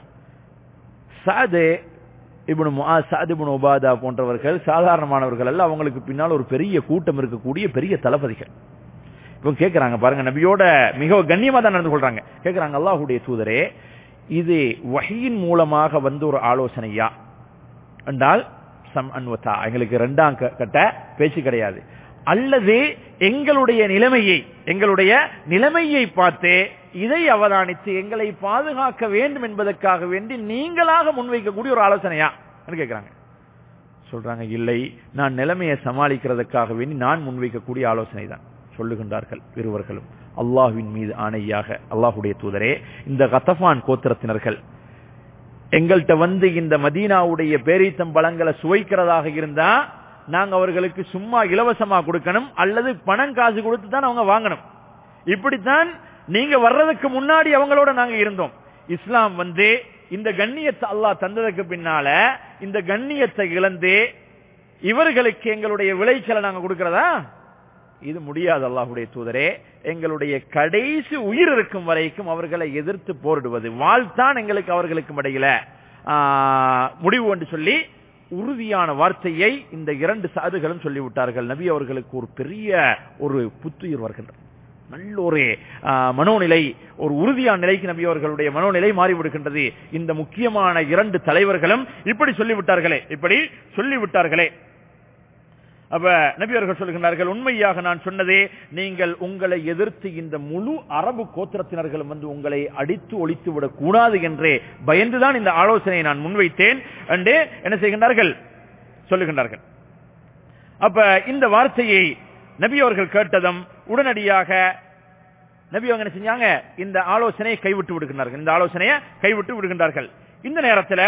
சாது இப்னு முஆஸ் சாத் இப்னு உபாதா போன்றவர்கள் சாதாரணமானவர்கள் அல்ல அவங்களுக்கு பின்னால் ஒரு பெரிய கூட்டம் இருக்கக்கூடிய பெரிய தளபதிகள் இவங்க கேட்கறாங்க பாருங்க நபியோட மிக கண்ணியமா தான் நடந்து கொள்றாங்க கேட்கறாங்க அல்லாஹுடைய தூதரே இது வஹியின் மூலமாக வந்த ஒரு ஆலோசனையா என்றால் சம் அன்வத்தா எங்களுக்கு ரெண்டாம் க- கட்ட பேச்சு கிடையாது அல்லது எங்களுடைய நிலைமையை எங்களுடைய நிலைமையை பார்த்து இதை அவதானித்து எங்களை பாதுகாக்க வேண்டும் என்பதற்காக வேண்டி நீங்களாக முன்வைக்கக்கூடிய ஒரு ஆலோசனையா கேட்கிறாங்க சொல்றாங்க இல்லை நான் நிலைமையை சமாளிக்கிறதுக்காக வேண்டி நான் முன்வைக்கக்கூடிய ஆலோசனை தான் சொல்லுகின்றார்கள் இருவர்களும் அல்லாஹ்வின் மீது ஆணையாக அல்லாஹுடைய தூதரே இந்த கத்தபான் கோத்திரத்தினர்கள் எங்கள்கிட்ட வந்து இந்த மதீனாவுடைய பேரீத்தம் பழங்களை சுவைக்கிறதாக இருந்தா நாங்க அவர்களுக்கு சும்மா இலவசமா கொடுக்கணும் அல்லது பணம் காசு கொடுத்து தான் அவங்க வாங்கணும் இப்படித்தான் நீங்க வர்றதுக்கு முன்னாடி அவங்களோட நாங்க இருந்தோம் இஸ்லாம் வந்து இந்த கண்ணியத்தை அல்லாஹ் தந்ததுக்கு பின்னால இந்த கண்ணியத்தை இழந்து இவர்களுக்கு எங்களுடைய விளைச்சலை நாங்க கொடுக்கிறதா இது முடியாது அல்லாஹுடைய தூதரே எங்களுடைய கடைசி உயிர் இருக்கும் வரைக்கும் அவர்களை எதிர்த்து போரிடுவது வாழ்த்தான் எங்களுக்கு அவர்களுக்கும் இடையில ஆ, முடிவு என்று சொல்லி உறுதியான வார்த்தையை இந்த இரண்டு சாதுகளும் சொல்லிவிட்டார்கள் நபி அவர்களுக்கு ஒரு பெரிய ஒரு புத்துயிர் வருகின்றது நல்ல ஒரு ஆ, மனோநிலை ஒரு உறுதியான நிலைக்கு நபி அவர்களுடைய மனோநிலை மாறிவிடுகின்றது இந்த முக்கியமான இரண்டு தலைவர்களும் இப்படி சொல்லிவிட்டார்களே இப்படி சொல்லிவிட்டார்களே அப்ப நபி அவர்கள் சொல்லுகின்றார்கள் உண்மையாக நான் சொன்னதே நீங்கள் உங்களை எதிர்த்து இந்த முழு அரபு கோத்திரத்தினர்களும் வந்து உங்களை அடித்து ஒழித்து விடக் கூடாது என்றே பயந்துதான் இந்த ஆலோசனையை நான் முன்வைத்தேன் என்று என்ன செய்கின்றார்கள் சொல்லுகின்றார்கள் அப்ப இந்த வார்த்தையை நபி அவர்கள் கேட்டதும் உடனடியாக நபி அவங்க என்ன செஞ்சாங்க இந்த ஆலோசனையை கைவிட்டு விடுகின்றார்கள் இந்த ஆலோசனையை கைவிட்டு விடுகின்றார்கள் இந்த நேரத்தில்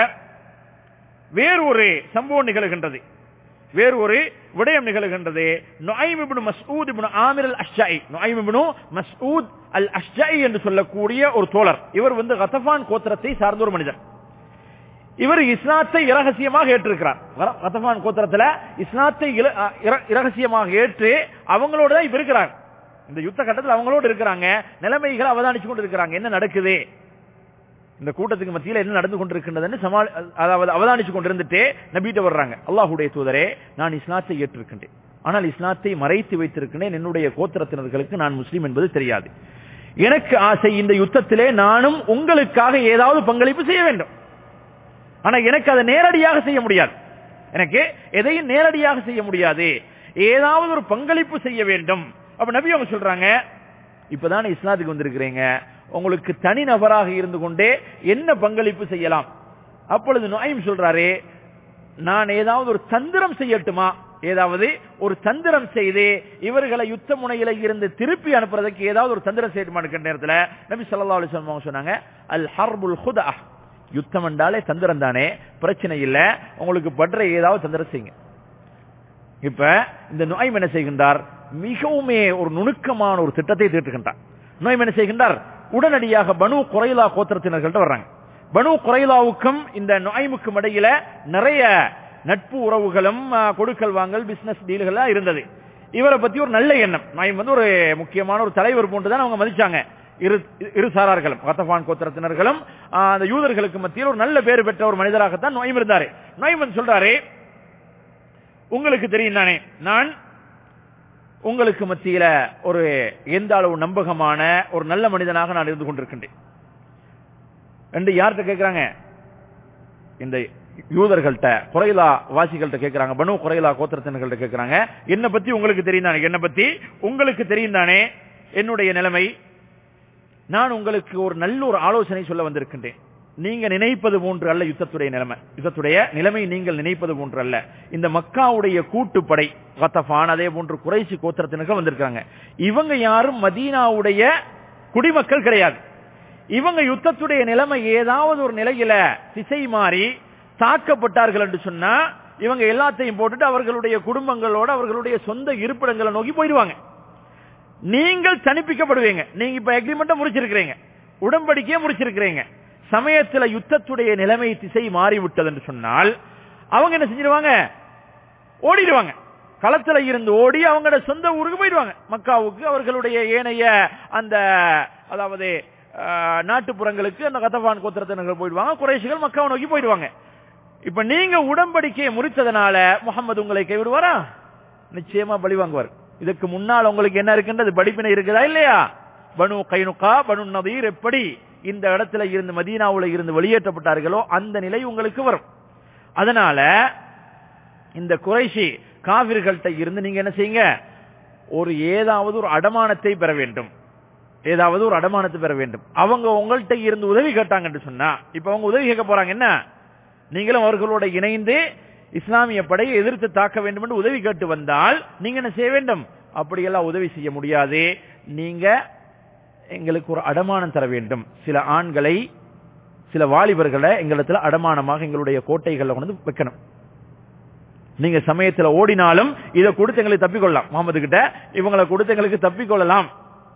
வேறு ஒரு சம்பவம் நிகழ்கின்றது வேறு ஒரு விடயம் நிகழ்கின்றது நுஐம் இப்னு மஸ்ஊத் இப்னு ஆமிர் அல் அஷ்ஜாய் நுஐம் இப்னு மஸ்ஊத் அல் அஷ்ஜாய் என்று சொல்லக்கூடிய ஒரு தோழர் இவர் வந்து கத்தபான் கோத்திரத்தை சார்ந்த ஒரு மனிதர் இவர் இஸ்லாத்தை இரகசியமாக ஏற்றிருக்கிறார் வர- கத்தபான் கோத்திரத்துல இஸ்லாத்தை இல- அ, இர- இரகசியமாக ஏற்று அவங்களோட தான் இப்ப இருக்கிறாங்க இந்த யுத்த கட்டத்தில் அவங்களோட இருக்கிறாங்க நிலைமைகளை அவதானிச்சு கொண்டு இருக்கிறாங்க என்ன நடக்குது இந்த கூட்டத்துக்கு மத்தியில் என்ன நடந்து கொண்டிருக்கின்றதுன்னு சமாளி அதாவது அவதானிச்சு கொண்டிருந்துட்டு நபிட்ட வர்றாங்க அல்லாஹுடைய தூதரே நான் இஸ்லாத்தை ஏற்றிருக்கின்றேன் ஆனால் இஸ்லாத்தை மறைத்து வைத்திருக்கின்றேன் என்னுடைய கோத்திரத்தினர்களுக்கு நான் முஸ்லீம் என்பது தெரியாது எனக்கு ஆசை இந்த யுத்தத்திலே நானும் உங்களுக்காக ஏதாவது பங்களிப்பு செய்ய வேண்டும் ஆனா எனக்கு அதை நேரடியாக செய்ய முடியாது எனக்கு எதையும் நேரடியாக செய்ய முடியாது ஏதாவது ஒரு பங்களிப்பு செய்ய வேண்டும் அப்ப நபி அவங்க சொல்றாங்க இப்பதானே இஸ்லாத்துக்கு வந்திருக்கிறீங்க உங்களுக்கு தனி நபராக இருந்து கொண்டே என்ன பங்களிப்பு செய்யலாம் அப்பொழுது நோயும் சொல்றாரு நான் ஏதாவது ஒரு தந்திரம் செய்யட்டுமா ஏதாவது ஒரு தந்திரம் செய்து இவர்களை யுத்த முனையில இருந்து திருப்பி அனுப்புறதுக்கு ஏதாவது ஒரு தந்திரம் செய்யட்டுமா இருக்கிற நேரத்தில் நபி ஸல்லல்லாஹு அலைஹி வஸல்லம் அவங்க சொன்னாங்க அல் ஹர்புல் ஹுதா யுத்தம் என்றாலே தந்திரம் தானே பிரச்சனை இல்ல உங்களுக்கு படுற ஏதாவது தந்திரம் செய்யுங்க இப்ப இந்த நோய் என்ன செய்கின்றார் மிகவுமே ஒரு நுணுக்கமான ஒரு திட்டத்தை தீட்டுகின்றார் நோய் என்ன செய்கின்றார் உடனடியாக பனு குறைலா கோத்திரத்தினர்கள்ட்ட வர்றாங்க பனு குறைலாவுக்கும் இந்த நோய்முக்கும் இடையில நிறைய நட்பு உறவுகளும் ஆ, கொடுக்கல் வாங்கல் பிசினஸ் டீல்கள் இருந்தது இவரை பத்தி ஒரு நல்ல எண்ணம் நாயம் வந்து ஒரு முக்கியமான ஒரு தலைவர் போன்று தான் அவங்க மதிச்சாங்க இரு இரு சாரார்களும் கத்தபான் கோத்திரத்தினர்களும் ஆ, அந்த யூதர்களுக்கு மத்தியில் ஒரு நல்ல பேர் பெற்ற ஒரு மனிதராகத்தான் நோயம் இருந்தாரு நோயம் வந்து சொல்றாரு உங்களுக்கு தெரியும் தானே நான் உங்களுக்கு மத்தியில ஒரு எந்த அளவு நம்பகமான ஒரு நல்ல மனிதனாக நான் இருந்து கொண்டிருக்கின்றேன் என்று யார்கிட்ட கேட்கிறாங்க இந்த யூதர்கள்ட்ட குறைலா வாசிகள்கிட்ட கேட்கிறாங்க பனு குறைலா கோத்திரத்தினர்கள்ட்ட கேட்கிறாங்க என்ன பத்தி உங்களுக்கு தெரியும் தானே என்ன பத்தி உங்களுக்கு தெரியும் தானே என்னுடைய நிலைமை நான் உங்களுக்கு ஒரு நல்ல ஒரு ஆலோசனை சொல்ல வந்திருக்கின்றேன் நீங்க நினைப்பது போன்று அல்ல யுத்தத்துடைய நிலைமை யுத்தத்துடைய நிலைமை நீங்கள் நினைப்பது போன்று அல்ல இந்த மக்காவுடைய கூட்டுப்படை கத்தபான் அதே போன்று குறைசி கோத்திரத்தினர்கள் வந்திருக்காங்க இவங்க யாரும் மதீனாவுடைய குடிமக்கள் கிடையாது இவங்க யுத்தத்துடைய நிலைமை ஏதாவது ஒரு நிலையில திசை மாறி தாக்கப்பட்டார்கள் என்று சொன்னா இவங்க எல்லாத்தையும் போட்டுட்டு அவர்களுடைய குடும்பங்களோட அவர்களுடைய சொந்த இருப்பிடங்களை நோக்கி போயிடுவாங்க நீங்கள் தனிப்பிக்கப்படுவீங்க நீங்க இப்ப அக்ரிமெண்ட்டை முடிச்சிருக்கிறீங்க உடன்படிக்கையை முடிச்சிருக்கிறீங்க சமயத்துல யுத்தத்துடைய நிலைமை திசை மாறிவிட்டது என்று சொன்னால் அவங்க என்ன செஞ்சிருவாங்க ஓடிடுவாங்க களத்துல இருந்து ஓடி அவங்களோட சொந்த ஊருக்கு போயிடுவாங்க மக்காவுக்கு அவர்களுடைய ஏனைய அந்த அதாவது அஹ், நாட்டுப்புறங்களுக்கு அந்த கதவான் கோத்திரத்தினர்கள் போயிடுவாங்க குறைசிகள் மக்காவை நோக்கி போயிடுவாங்க இப்ப நீங்க உடன்படிக்கையை முறித்ததனால முகமது உங்களை கைவிடுவாரா நிச்சயமா பழி வாங்குவார் இதுக்கு முன்னால் உங்களுக்கு என்ன இருக்கின்றது படிப்பினை இருக்குதா இல்லையா பனு கைனுகா பனு நதீர் எப்படி இந்த இடத்துல இருந்து மதீனாவுல இருந்து வெளியேற்றப்பட்டார்களோ அந்த நிலை உங்களுக்கு வரும் அதனால இந்த குறைஷி காவிர்கள்ட்ட இருந்து நீங்க என்ன செய்யுங்க ஒரு ஏதாவது ஒரு அடமானத்தை பெற வேண்டும் ஏதாவது ஒரு அடமானத்தை பெற வேண்டும் அவங்க உங்கள்கிட்ட இருந்து உதவி கேட்டாங்கன்னு சொன்னா இப்ப அவங்க உதவி கேட்க போறாங்க என்ன நீங்களும் அவர்களோட இணைந்து இஸ்லாமிய படையை எதிர்த்து தாக்க வேண்டும் என்று உதவி கேட்டு வந்தால் நீங்க என்ன செய்ய வேண்டும் அப்படியெல்லாம் உதவி செய்ய முடியாது நீங்க எங்களுக்கு ஒரு அடமானம் தர வேண்டும் சில ஆண்களை சில வாலிபர்களை எங்களிடத்துல அடமானமாக எங்களுடைய கோட்டைகள்ல கொண்டு வந்து வைக்கணும் நீங்க சமயத்துல ஓடினாலும் இதை கொடுத்து எங்களுக்கு தப்பிக்கொள்ளலாம் முகமது கிட்ட இவங்களை கொடுத்து எங்களுக்கு தப்பிக்கொள்ளலாம்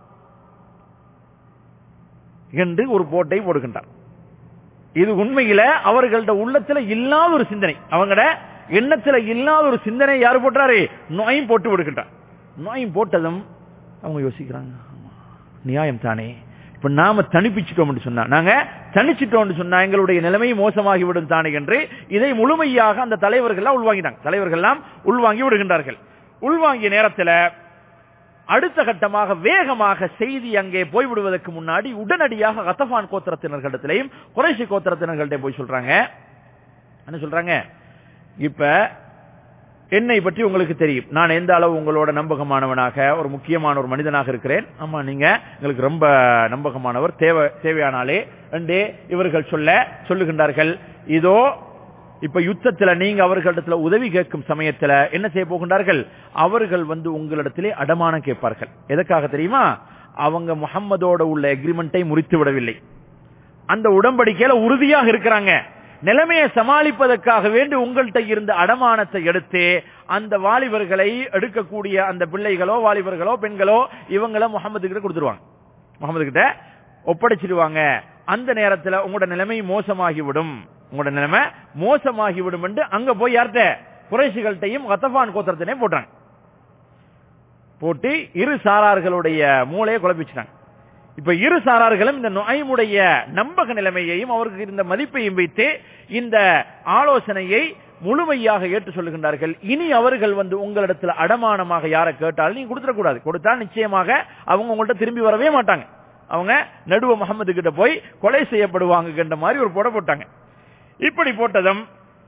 என்று ஒரு போட்டை போடுகின்றார் இது உண்மையில அவர்களோட உள்ளத்துல இல்லாத ஒரு சிந்தனை அவங்களோட எண்ணத்துல இல்லாத ஒரு சிந்தனை யாரு போட்டாரு நோயும் போட்டு விடுகின்றார் நோயும் போட்டதும் அவங்க யோசிக்கிறாங்க ஆமா, நியாயம் தானே இப்ப நாம தனிப்பிச்சிட்டோம் சொன்னா நாங்க தனிச்சிட்டோம் சொன்னா எங்களுடைய நிலைமை மோசமாகிவிடும் தானே என்று இதை முழுமையாக அந்த தலைவர்கள் உள்வாங்கிட்டாங்க தலைவர்கள் எல்லாம் உள்வாங்கி விடுகின்றார்கள் உள்வாங்கிய நேரத்துல அடுத்த கட்டமாக வேகமாக செய்தி அங்கே போய்விடுவதற்கு முன்னாடி உடனடியாக கத்தபான் கோத்திரத்தினர்களிடத்திலையும் குறைசி கோத்திரத்தினர்கள்ட்ட போய் சொல்றாங்க என்ன சொல்றாங்க இப்ப என்னை பற்றி உங்களுக்கு தெரியும் நான் எந்த அளவு உங்களோட நம்பகமானவனாக ஒரு முக்கியமான ஒரு மனிதனாக இருக்கிறேன் ஆமா நீங்க எங்களுக்கு ரொம்ப நம்பகமானவர் தேவை தேவையானாலே என்று இவர்கள் சொல்ல சொல்லுகின்றார்கள் இதோ இப்ப யுத்தத்துல நீங்க அவர்களிடத்துல உதவி கேட்கும் சமயத்துல என்ன செய்ய போகின்றார்கள் அவர்கள் வந்து உங்களிடத்திலே அடமானம் கேட்பார்கள் எதற்காக தெரியுமா அவங்க முகம்மதோட உள்ள எக்ரிமெண்டை முறித்து விடவில்லை அந்த உடன்படிக்கையில உறுதியாக இருக்கிறாங்க நிலைமையை சமாளிப்பதற்காக வேண்டி உங்கள்கிட்ட இருந்த அடமானத்தை எடுத்து அந்த வாலிபர்களை எடுக்கக்கூடிய அந்த பிள்ளைகளோ வாலிபர்களோ பெண்களோ இவங்கள முகமது கிட்ட கொடுத்துருவாங்க முகமது கிட்ட ஒப்படைச்சிடுவாங்க அந்த நேரத்துல உங்களோட நிலைமை மோசமாகிவிடும் உங்களோட நிலைமை மோசமாகிவிடும் என்று அங்க போய் யார்கிட்ட குறைசிகள்கிட்டையும் கத்தபான் கோத்திரத்தினையும் போட்டாங்க போட்டு இரு சாரார்களுடைய மூளையை குழப்பிச்சிட்டாங்க இப்ப இரு சாரார்களும் இந்த நோய்முடைய நம்பக நிலைமையையும் அவருக்கு இருந்த மதிப்பையும் வைத்து இந்த ஆலோசனையை முழுமையாக ஏற்று சொல்லுகின்றார்கள் இனி அவர்கள் வந்து உங்களிடத்துல அடமானமாக யாரை கேட்டாலும் நீங்க கொடுத்துடக்கூடாது கொடுத்தா நிச்சயமாக அவங்க உங்கள்ட்ட திரும்பி வரவே மாட்டாங்க அவங்க நடுவ முகமது கிட்ட போய் கொலை செய்யப்படுவாங்க மாதிரி ஒரு போட போட்டாங்க இப்படி போட்டதும்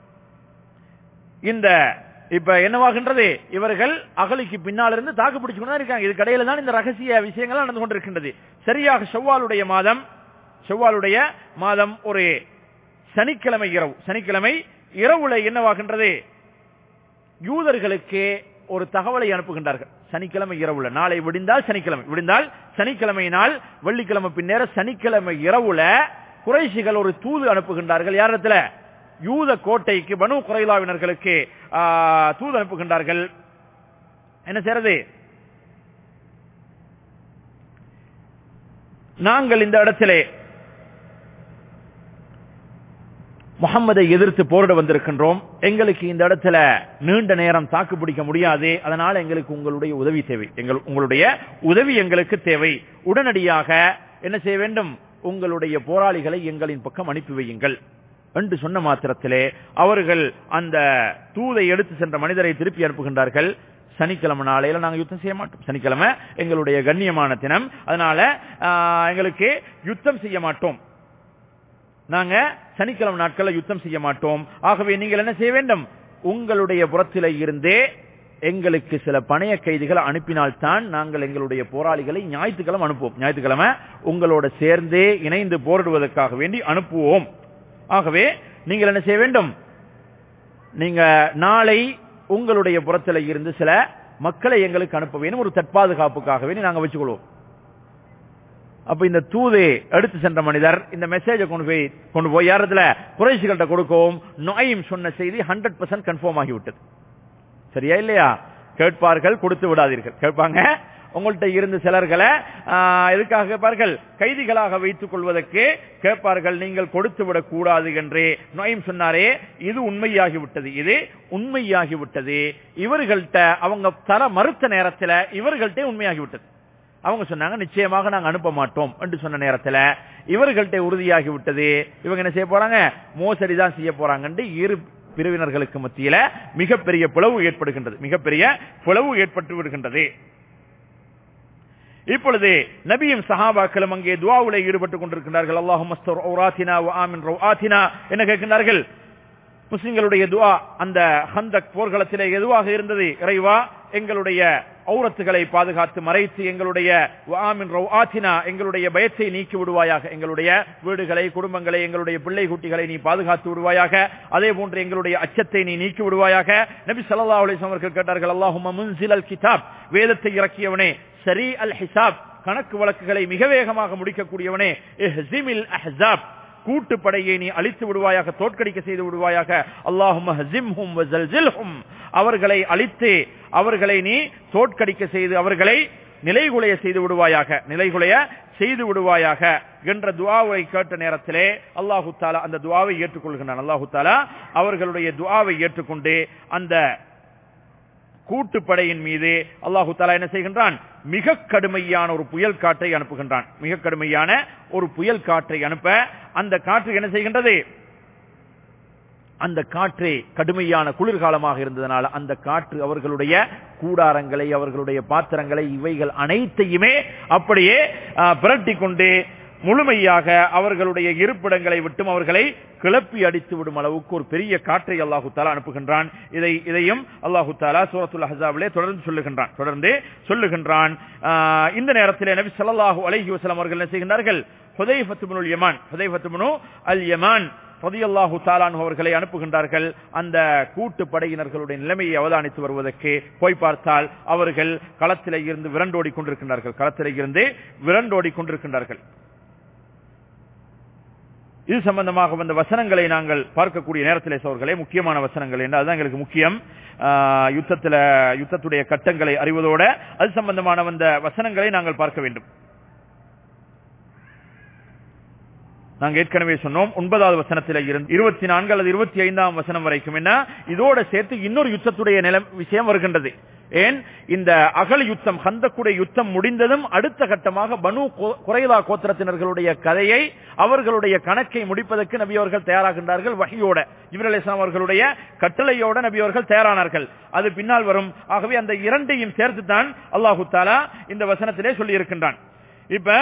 இந்த இப்ப என்னவாகின்றது இவர்கள் அகலிக்கு பின்னால் இருந்து தாக்கு பிடிச்சு கொண்டு இருக்காங்க இது கடையில தான் இந்த ரகசிய விஷயங்கள் நடந்து கொண்டிருக்கின்றது சரியாக செவ்வாலுடைய மாதம் செவ்வாலுடைய மாதம் ஒரு சனிக்கிழமை இரவு சனிக்கிழமை இரவுல என்னவாகின்றது யூதர்களுக்கு ஒரு தகவலை அனுப்புகின்றார்கள் சனிக்கிழமை இரவுல நாளை விடிந்தால் சனிக்கிழமை விடிந்தால் சனிக்கிழமை நாள் வெள்ளிக்கிழமை பின்னேற சனிக்கிழமை இரவுல குறைசிகள் ஒரு தூது அனுப்புகின்றார்கள் யாரிடத்துல யூத கோட்டைக்கு பனு குறைலாவினர்களுக்கு தூது அனுப்புகின்றார்கள் என்ன செய்யறது நாங்கள் இந்த இடத்திலே முகம்மதை எதிர்த்து போரிட வந்திருக்கின்றோம் எங்களுக்கு இந்த இடத்துல நீண்ட நேரம் தாக்கு பிடிக்க முடியாது அதனால எங்களுக்கு உங்களுடைய உதவி தேவை எங்கள் உங்களுடைய உதவி எங்களுக்கு தேவை உடனடியாக என்ன செய்ய வேண்டும் உங்களுடைய போராளிகளை எங்களின் பக்கம் அனுப்பி வையுங்கள் என்று சொன்ன மாத்திரத்திலே அவர்கள் அந்த தூதை எடுத்து சென்ற மனிதரை திருப்பி அனுப்புகின்றார்கள் சனிக்கிழமை நாளையில நாங்க யுத்தம் செய்ய மாட்டோம் சனிக்கிழமை எங்களுடைய கண்ணியமான தினம் அதனால எங்களுக்கு யுத்தம் செய்ய மாட்டோம் நாங்க சனிக்கிழமை நாட்களில் யுத்தம் செய்ய மாட்டோம் ஆகவே நீங்கள் என்ன செய்ய வேண்டும் உங்களுடைய புறத்தில இருந்தே எங்களுக்கு சில பணைய கைதிகளை அனுப்பினால்தான் நாங்கள் எங்களுடைய போராளிகளை ஞாயிற்றுக்கிழமை அனுப்புவோம் ஞாயிற்றுக்கிழமை உங்களோட சேர்ந்தே இணைந்து போரிடுவதற்காக வேண்டி அனுப்புவோம் ஆகவே நீங்கள் என்ன செய்ய வேண்டும் நீங்க நாளை உங்களுடைய புறத்தில் இருந்து சில மக்களை எங்களுக்கு அனுப்ப வேணும் ஒரு தற்பாதுகாப்புக்காக வேண்டி நாங்க வச்சுக்கொள்வோம் அப்ப இந்த தூது எடுத்து சென்ற மனிதர் இந்த மெசேஜை கொண்டு போய் கொண்டு போய் யாரத்துல குறைசிகள்கிட்ட கொடுக்கவும் நோயும் சொன்ன செய்தி ஹண்ட்ரட் பர்சன்ட் கன்ஃபார்ம் ஆகிவிட்டது சரியா இல்லையா கேட்பார்கள் கொடுத்து விடாதீர்கள் கேட்பாங்க உங்கள்கிட்ட இருந்து சிலர்களை ஆஹ், எதுக்காக கேட்பார்கள் கைதிகளாக வைத்துக் கொள்வதற்கு கேட்பார்கள் நீங்கள் கொடுத்து விடக் கூடாது என்று நோயும் சொன்னாரே இது உண்மையாகிவிட்டது இது உண்மையாகிவிட்டது இவர்கள்ட்ட அவங்க தர மறுத்த நேரத்தில் இவர்கள்ட்ட உண்மையாகிவிட்டது அவங்க சொன்னாங்க நிச்சயமாக நாங்க அனுப்ப மாட்டோம் என்று சொன்ன நேரத்துல இவர்கள்ட்ட உறுதியாகி விட்டது இவங்க என்ன செய்ய போறாங்க மோசடி தான் செய்ய போறாங்க இரு பிரிவினர்களுக்கு மத்தியில மிகப்பெரிய பிளவு ஏற்படுகின்றது மிகப்பெரிய பிளவு ஏற்பட்டு விடுகின்றது இப்பொழுது நபியும் சஹாபாக்களும் அங்கே துவாவுல ஈடுபட்டுக் கொண்டிருக்கிறார்கள் அல்லாஹும் என்ன கேட்கின்றார்கள் முஸ்லிம்களுடைய துவா அந்த ஹந்தக் போர்க்களத்திலே எதுவாக இருந்தது இறைவா எங்களுடைய ஔரத்துகளை பாதுகாத்து மறைத்து எங்களுடைய வாமின் ரவ்ஆத்தினா, எங்களுடைய பயத்தை நீக்கி விடுவாயாக எங்களுடைய வீடுகளை குடும்பங்களை எங்களுடைய பிள்ளை குட்டிகளை நீ பாதுகாத்து விடுவாயாக அதே போன்று எங்களுடைய அச்சத்தை நீ நீக்கி விடுவாயாக நபி ஸல்லல்லாஹு அலைஹி வஸல்லம் அவர்கள் கேட்டார்கள் அல்லாஹும்ம முன்சிலல் கிதாப் வேதத்தை இறக்கியவனே சரி அல் ஹிசாப் கணக்கு வழக்குகளை மிக வேகமாக முடிக்கக்கூடியவனே இஹ்ஸிமில் அஹ்ஸாப் கூட்டுப்படையை நீ அழித்து விடுவாயாக தோற்கடிக்க செய்து விடுவாயாக அல்லாஹும் அவர்களை அழித்து அவர்களை நீ தோற்கடிக்க செய்து அவர்களை நிலைகுலைய செய்து விடுவாயாக நிலைகுலைய செய்து விடுவாயாக என்ற துவாவை கேட்ட நேரத்திலே அல்லாஹு தாலா அந்த துவாவை ஏற்றுக்கொள்கின்றான் அல்லாஹு தாலா அவர்களுடைய துவாவை ஏற்றுக்கொண்டு அந்த கூட்டுப்படையின் மீது அல்லாஹு தாலா என்ன செய்கின்றான் மிக கடுமையான ஒரு புயல் காற்றை அனுப்புகின்றான் மிக கடுமையான ஒரு புயல் காற்றை அனுப்ப அந்த காற்று என்ன செய்கின்றது அந்த காற்று கடுமையான குளிர்காலமாக இருந்ததனால அந்த காற்று அவர்களுடைய கூடாரங்களை அவர்களுடைய பாத்திரங்களை இவைகள் அனைத்தையுமே அப்படியே புரட்டி கொண்டு முழுமையாக அவர்களுடைய இருப்பிடங்களை விட்டும் அவர்களை கிளப்பி அடித்து விடும் அளவுக்கு ஒரு பெரிய காற்றை அல்லாஹு தாலா அனுப்புகின்றான் இதை இதையும் அல்லாஹு தாலா சூரத்துல் ஹசாவிலே தொடர்ந்து சொல்லுகின்றான் தொடர்ந்து சொல்லுகின்றான் ஆஹ், இந்த நேரத்தில் நபி ஸல்லல்லாஹு அலைஹி வஸல்லம் அவர்கள் என்ன செய்கின்றார்கள் ஹுதைஃபத்துப்னுல் யமான் ஹுதைஃபத்துப்னு அல் யமான் ரதியல்லாஹு தாலான் அவர்களை அனுப்புகின்றார்கள் அந்த கூட்டு படையினர்களுடைய நிலைமையை அவதானித்து வருவதற்கு போய் பார்த்தால் அவர்கள் களத்திலே இருந்து விரண்டோடி கொண்டிருக்கின்றார்கள் களத்திலே இருந்து விரண்டோடி கொண்டிருக்கின்றார்கள் இது சம்பந்தமாக வந்த வசனங்களை நாங்கள் பார்க்கக்கூடிய நேரத்திலே சோர்களே முக்கியமான வசனங்கள் என்று அதுதான் எங்களுக்கு முக்கியம் ஆஹ், யுத்தத்துல யுத்தத்துடைய கட்டங்களை அறிவதோட அது சம்பந்தமான வந்த வசனங்களை நாங்கள் பார்க்க வேண்டும் நாங்க ஏற்கனவே சொன்னோம் ஒன்பதாவது வசனத்தில் இருந்து இருபத்தி நான்கு அல்லது இருபத்தி ஐந்தாம் வசனம் வரைக்கும் என்ன இதோட சேர்த்து இன்னொரு யுத்தத்துடைய நிலம் விஷயம் வருகின்றது ஏன் இந்த அகல் யுத்தம் ஹந்தக்குடைய யுத்தம் முடிந்ததும் அடுத்த கட்டமாக பனு கோ- குறைலா கோத்திரத்தினர்களுடைய கதையை அவர்களுடைய கணக்கை முடிப்பதற்கு நபி அவர்கள் தயாராகின்றார்கள் வகையோட இப்ரல் இஸ்லாம் அவர்களுடைய கட்டளையோட நபி அவர்கள் தயாரானார்கள் அது பின்னால் வரும் ஆகவே அந்த இரண்டையும் சேர்த்து தான் அல்லாஹு தாலா இந்த வசனத்திலே சொல்லி இருக்கின்றான் இப்ப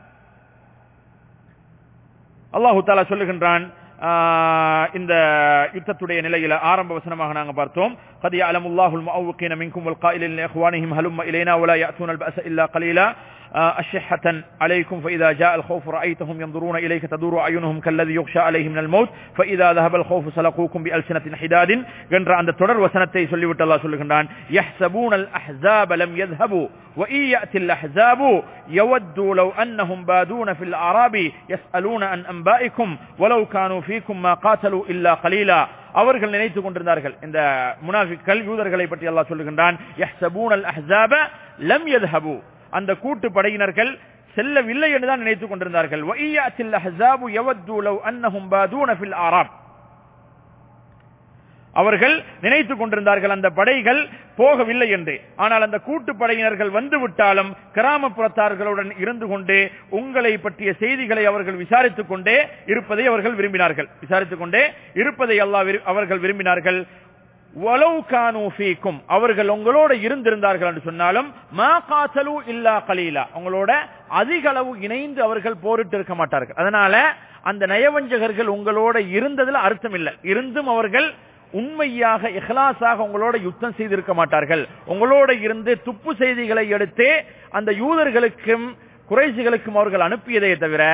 அல்லாஹு தாலா சொல்லுகின்றான் ஆஹ், இந்த யுத்தத்துடைய நிலையில ஆரம்ப வசனமாக நாங்க பார்த்தோம் قد يعلم الله المعوقين منكم والقائلين لاخوانهم هلم الينا ولا ياتون الباس الا قليلا آه، أشحة عليكم فإذا جاء الخوف رأيتهم ينظرون إليك تدور أعينهم كالذي يخشى عليه من الموت فإذا ذهب الخوف سلقوكم بألسنة حداد என்ற அந்த தொடர் வசனத்தை சொல்லிவிட்டு அல்லாஹ் சொல்லுகின்றான் يحسبون الأحزاب لم يذهبوا وإن يأتي الأحزاب يودوا لو أنهم بادون في الأعراب يسألون عن أنبائكم ولو كانوا فيكم ما قاتلوا إلا قليلا அவர்கள் நினைத்துக் கொண்டிருந்தார்கள் இந்த முனாஃபிக்கள் யூதர்களை பற்றி அல்லாஹ் சொல்லுகின்றான் யஹ்சபூனல் அஹ்ஸாப லம் யذهبوا அந்த கூட்டு படையினர்கள் செல்லவில்லை என்றுதான் நினைத்துக் கொண்டிருந்தார்கள் வஇயாத்தில் அஹ்ஸாபு யவத்து லவ் அன்னஹும் பாதூன ஃபில் ஆராப் அவர்கள் நினைத்துக் கொண்டிருந்தார்கள் அந்த படைகள் போகவில்லை என்று ஆனால் அந்த கூட்டு படையினர்கள் வந்து விட்டாலும் கிராமப்புறத்தார்களுடன் இருந்து கொண்டு உங்களை பற்றிய செய்திகளை அவர்கள் விசாரித்துக் கொண்டே இருப்பதை அவர்கள் விரும்பினார்கள் விசாரித்துக் கொண்டே இருப்பதை அல்லாஹ் விரு- அவர்கள் விரும்பினார்கள் வலவு கானு ஃபீக்கும் அவர்கள் உங்களோட இருந்திருந்தார்கள் என்று சொன்னாலும் மா காத்தலு இல்லா கலீலா உங்களோட அதிக அளவு இணைந்து அவர்கள் போரிட்டு இருக்க மாட்டார்கள் அதனால அந்த நயவஞ்சகர்கள் உங்களோட இருந்ததுல அர்த்தம் இல்லை இருந்தும் அவர்கள் உண்மையாக இஹ்லாஸாக உங்களோட யுத்தம் செய்திருக்க மாட்டார்கள் உங்களோட இருந்து துப்பு செய்திகளை எடுத்து அந்த யூதர்களுக்கும் குறைசிகளுக்கும் அவர்கள் அனுப்பியதை தவிர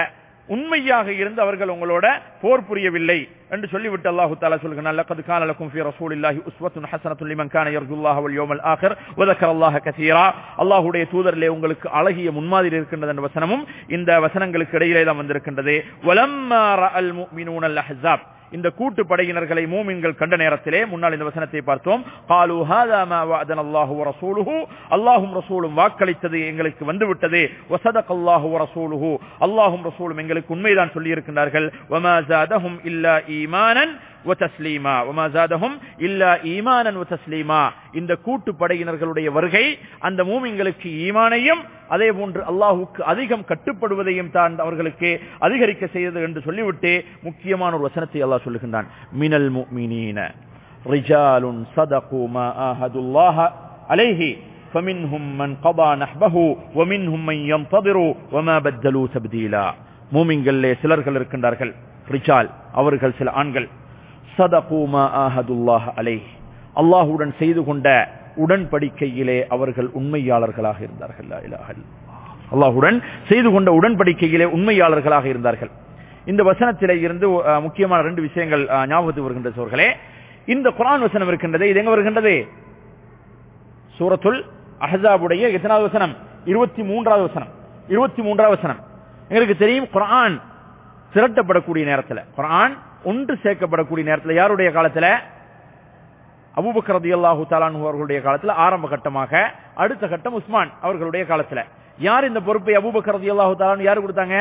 உண்மையாக இருந்து அவர்கள் உங்களோட போர் புரியவில்லை என்று சொல்லிவிட்டு அல்லாஹு தாலா சொல்கிறான் லக்கது கான லக்கும் ஃபீ ரசூலில்லாஹி உஸ்வத்துன் ஹஸனத்துன் லிமன் கான யர்ஜுல்லாஹ வல் யௌமல் ஆகிர் வ ذكرல்லாஹ கஸீரா அல்லாஹ்வுடைய தூதரிலே உங்களுக்கு அழகிய முன்மாதிரி இருக்கின்றது என்ற வசனமும் இந்த வசனங்களுக்கு இடையிலே தான் வந்திருக்கின்றது வலம்மா ரஅல் முஃமினூனல் அஹ்ஸாப் இந்த கூட்டு படையினர்களை மூமின்கள் கண்ட நேரத்திலே முன்னால் இந்த வசனத்தை பார்த்தோம் காலு ஹாதா மா வஅதன அல்லாஹு வ ரசூலுஹு அல்லாஹும் ரசூலும் வாக்களித்தது எங்களுக்கு வந்துவிட்டது வசதக அல்லாஹு வ ரசூலுஹு அல்லாஹும் ரசூலும் எங்களுக்கு உண்மைதான் சொல்லி இருக்கின்றார்கள் வமா ஜாதஹும் இல்லா ஈமானன் وتسليما وما زادهم الا ايمانا وتسليما இந்த கூட்டு படையினர்களுடைய வருகை அந்த மூமின்களுக்கு ஈமானையும் அதே போன்று அல்லாஹுக்கு அதிகம் கட்டுப்படுவதையும் தான் அவர்களுக்கு அதிகரிக்க செய்தது என்று சொல்லிவிட்டு முக்கியமான ஒரு வசனத்தை அல்லாஹ் சொல்லுகின்றான் மினல் முஃமினீன ரிஜாலுன் صدقوا ما آهدوا الله عليه فمنهم من قضى نحبه ومنهم من ينتظر وما بدلوا تبديلا மூமின்களிலே சிலர்கள் இருக்கின்றார்கள் ரிஜால் அவர்கள் சில ஆண்கள் சதகூமா ஆஹதுல்லாஹ் அலை அல்லாஹுடன் செய்து கொண்ட உடன்படிக்கையிலே அவர்கள் உண்மையாளர்களாக இருந்தார்கள் லா இலாஹ இல்லல்லாஹ். அல்லாஹுடன் செய்து கொண்ட உடன்படிக்கையிலே உண்மையாளர்களாக இருந்தார்கள் இந்த வசனத்திலே இருந்து அஹ், முக்கியமான ரெண்டு விஷயங்கள் அஹ், ஞாபகத்துக்கு வருகின்ற சோர்களே இந்த குர்ஆன் வசனம் இருக்கின்றது இது எங்க வருகின்றது சூரத்துல் அஹ்ஸாபுடைய எத்தனாவது வசனம் இருபத்தி மூன்றாவது வசனம் இருபத்தி மூன்றாவது வசனம் எங்களுக்கு தெரியும் குர்ஆன் திரட்டப்படக்கூடிய நேரத்தில் குர்ஆன் ஒன்று சேர்க்கப்படக்கூடிய நேரத்தில் யாருடைய காலத்துல அபூபக்கர் ரலியல்லாஹு தஆலாஹு அவர்களுடைய காலத்துல ஆரம்ப கட்டமாக அடுத்த கட்டம் உஸ்மான் அவர்களுடைய காலத்துல யார் இந்த பொறுப்பை அபூபக்கர் ரலியல்லாஹு தஆலாஹு யார் கொடுத்தாங்க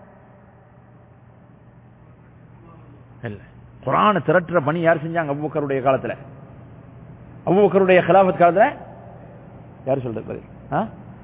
இல்ல குர்ஆனை திரட்டுற பணி யார் செஞ்சாங்க அபூபக்கருடைய காலத்துல அபூபக்கருடைய خلافத் காலத்துல யார் சொல்றது பதில் ஆ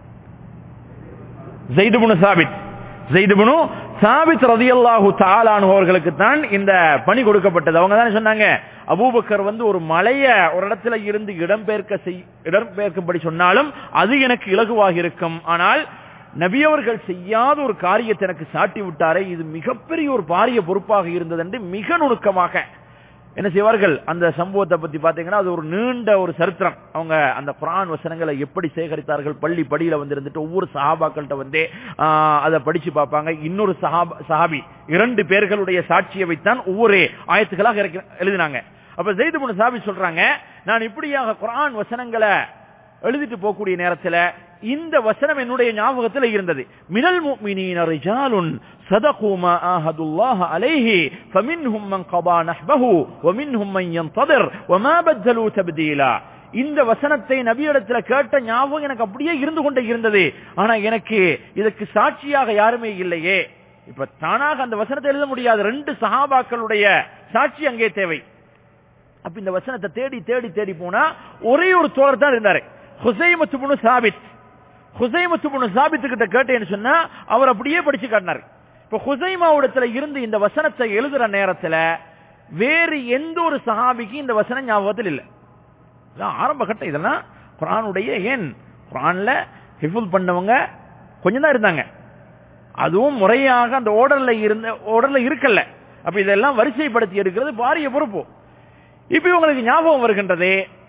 ஜெயித் இப்னு சாபித் ஜெயித் இப்னு சாபித் ரலியல்லாஹு தஆலா அன்ஹு அவர்களுக்கு தான் இந்த பணி கொடுக்கப்பட்டது அவங்க தானே சொன்னாங்க அபூபக்கர் வந்து ஒரு மலைய ஒரு இடத்துல இருந்து இடம்பெயர்க்க செய் இடம்பெயர்க்கும்படி சொன்னாலும் அது எனக்கு இலகுவாக இருக்கும் ஆனால் நபியவர்கள் செய்யாத ஒரு காரியத்தை எனக்கு சாட்டி விட்டாரே இது மிகப்பெரிய ஒரு பாரிய பொறுப்பாக இருந்தது என்று மிக நுணுக்கமாக என்ன செய்வார்கள் அந்த சம்பவத்தை பத்தி பாத்தீங்கன்னா அது ஒரு நீண்ட ஒரு சரித்திரம் அவங்க அந்த குரான் வசனங்களை எப்படி சேகரித்தார்கள் பள்ளி படியில வந்து இருந்துட்டு ஒவ்வொரு சஹாபாக்கள்கிட்ட வந்து ஆஹ், அதை படிச்சு பார்ப்பாங்க இன்னொரு சஹாபா சஹாபி இரண்டு பேர்களுடைய சாட்சியை வைத்தான் ஒவ்வொரு ஆயத்துக்களாக இறக்கி- எழுதினாங்க அப்ப ஜெயிது முன் சாபி சொல்றாங்க நான் இப்படியாக குரான் வசனங்களை எழுதிட்டு போகக்கூடிய நேரத்துல இந்த வசனம் என்னுடைய ஞாபகத்தில் இருந்தது மினல் முஃமினீன ரிஜாலுன் صدقوا ما آهدوا الله عليه فمنهم من قضى نحبه ومنهم من ينتظر وما بدلوا تبديلا இந்த வசனத்தை நபியிடத்துல கேட்ட ஞாபகம் எனக்கு அப்படியே இருந்து கொண்டே இருந்தது ஆனா எனக்கு இதுக்கு சாட்சியாக யாருமே இல்லையே இப்ப தானாக அந்த வசனத்தை எழுத முடியாது ரெண்டு சஹாபாக்களுடைய சாட்சி அங்கே தேவை அப்ப இந்த வசனத்தை தேடி தேடி தேடி போனா ஒரே ஒரு தோழர் தான் இருந்தாரு ஹுசைமத்து புனு சாபித் ஹுசைமத்து புனு சாபித்து கிட்ட கேட்டேன்னு சொன்னா அவர் அப்படியே படிச்சு காட்டினார் இப்ப ஹுசைமாவிடத்துல இருந்து இந்த வசனத்தை எழுதுற நேரத்துல வேறு எந்த ஒரு சஹாபிக்கும் இந்த வசனம் ஞாபகத்தில் இல்லை இதான் ஆரம்ப கட்டம் இதெல்லாம் குரானுடைய ஏன் குரான்ல ஹிஃபுல் பண்ணவங்க கொஞ்சம் தான் இருந்தாங்க அதுவும் முறையாக அந்த ஓர்டர்ல இருந்த ஓர்டர்ல இருக்கல அப்ப இதெல்லாம் வரிசைப்படுத்தி எடுக்கிறது பாரிய பொறுப்பு இப்ப உங்களுக்கு ஞாபகம் வருகின்றது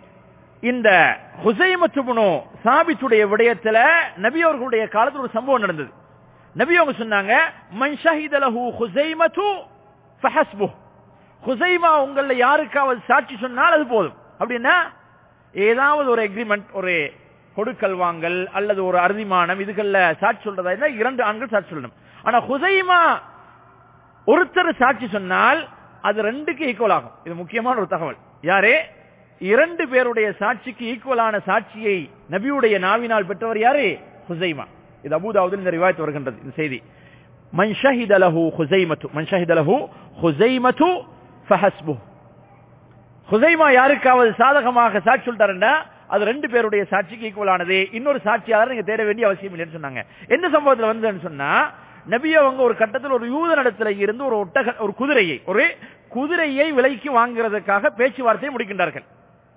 இந்த ஹுசைமத்துபுனு சாபித்துடைய விடயத்துல நபி அவர்களுடைய காலத்துல ஒரு சம்பவம் நடந்தது நபி அவங்க சொன்னாங்க மன் ஷஹித லஹு ஹுசைமத்து ஃபஹஸ்பு ஹுசைமா உங்கள யாருக்காவது சாட்சி சொன்னால் அது போதும் அப்படின்னா ஏதாவது ஒரு எக்ரிமெண்ட் ஒரு கொடுக்கல் வாங்கல் அல்லது ஒரு அறுதிமானம் இதுகள்ல சாட்சி சொல்றதா இருந்தா இரண்டு ஆண்கள் சாட்சி சொல்லணும் ஆனா ஹுசைமா ஒருத்தர் சாட்சி சொன்னால் அது ரெண்டுக்கு ஈக்குவல் ஆகும் இது முக்கியமான ஒரு தகவல் யாரே இரண்டு பேருடைய சாட்சிக்கு ஈக்குவலான சாட்சியை நபியுடைய நாவினால் பெற்றவர் யாரு ஹுசைமா இது அபூதாவுதில் இந்த ரிவாயத்து வருகின்றது இந்த செய்தி மன் ஷஹித லஹு ஹுசைமத்து மன் ஷஹித லஹு ஹுசைமத்து ஃபஹஸ்பு ஹுசைமா யாருக்காவது சாதகமாக சாட்சி சொல்லிட்டாருன்னா அது ரெண்டு பேருடைய சாட்சிக்கு ஈக்குவலானது இன்னொரு சாட்சியாளர் நீங்க தேட வேண்டிய அவசியம் இல்லைன்னு சொன்னாங்க எந்த சம்பவத்துல வந்ததுன்னு சொன்னா நபி அவங்க ஒரு கட்டத்தில் ஒரு யூத நடத்துல இருந்து ஒரு ஒட்டக ஒரு குதிரையை ஒரு குதிரையை விலைக்கு வாங்குறதுக்காக பேச்சுவார்த்தையை முடிக்கின்றார்கள்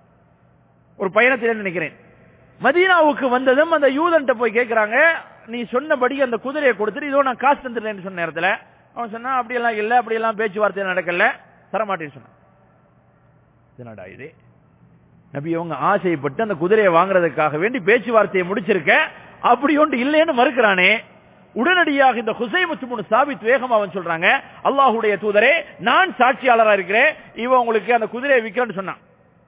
ஒரு பயணத்தில் நினைக்கிறேன் மதீனாவுக்கு வந்ததும் அந்த யூதன்ட்ட போய் கேட்கிறாங்க நீ சொன்னபடி அந்த குதிரையை கொடுத்துட்டு இதோ நான் காசு தந்துடுறேன்னு சொன்ன நேரத்துல அவன் சொன்னா அப்படியெல்லாம் இல்ல அப்படியெல்லாம் பேச்சுவார்த்தை நடக்கல தரமாட்டேன்னு சொன்னான் என்னடா இது நபி அவங்க ஆசைப்பட்டு அந்த குதிரையை வாங்குறதுக்காக வேண்டி பேச்சுவார்த்தையை முடிச்சிருக்க அப்படி ஒன்று இல்லைன்னு மறுக்கிறானே உடனடியாக இந்த ஹுசைமத்து சாபித் வேகம் அவன் சொல்றாங்க அல்லாஹுடைய தூதரே நான் சாட்சியாளரா இருக்கிறேன் இவன் உங்களுக்கு அந்த குதிரையை விற்கிறேன்னு சொன்னான்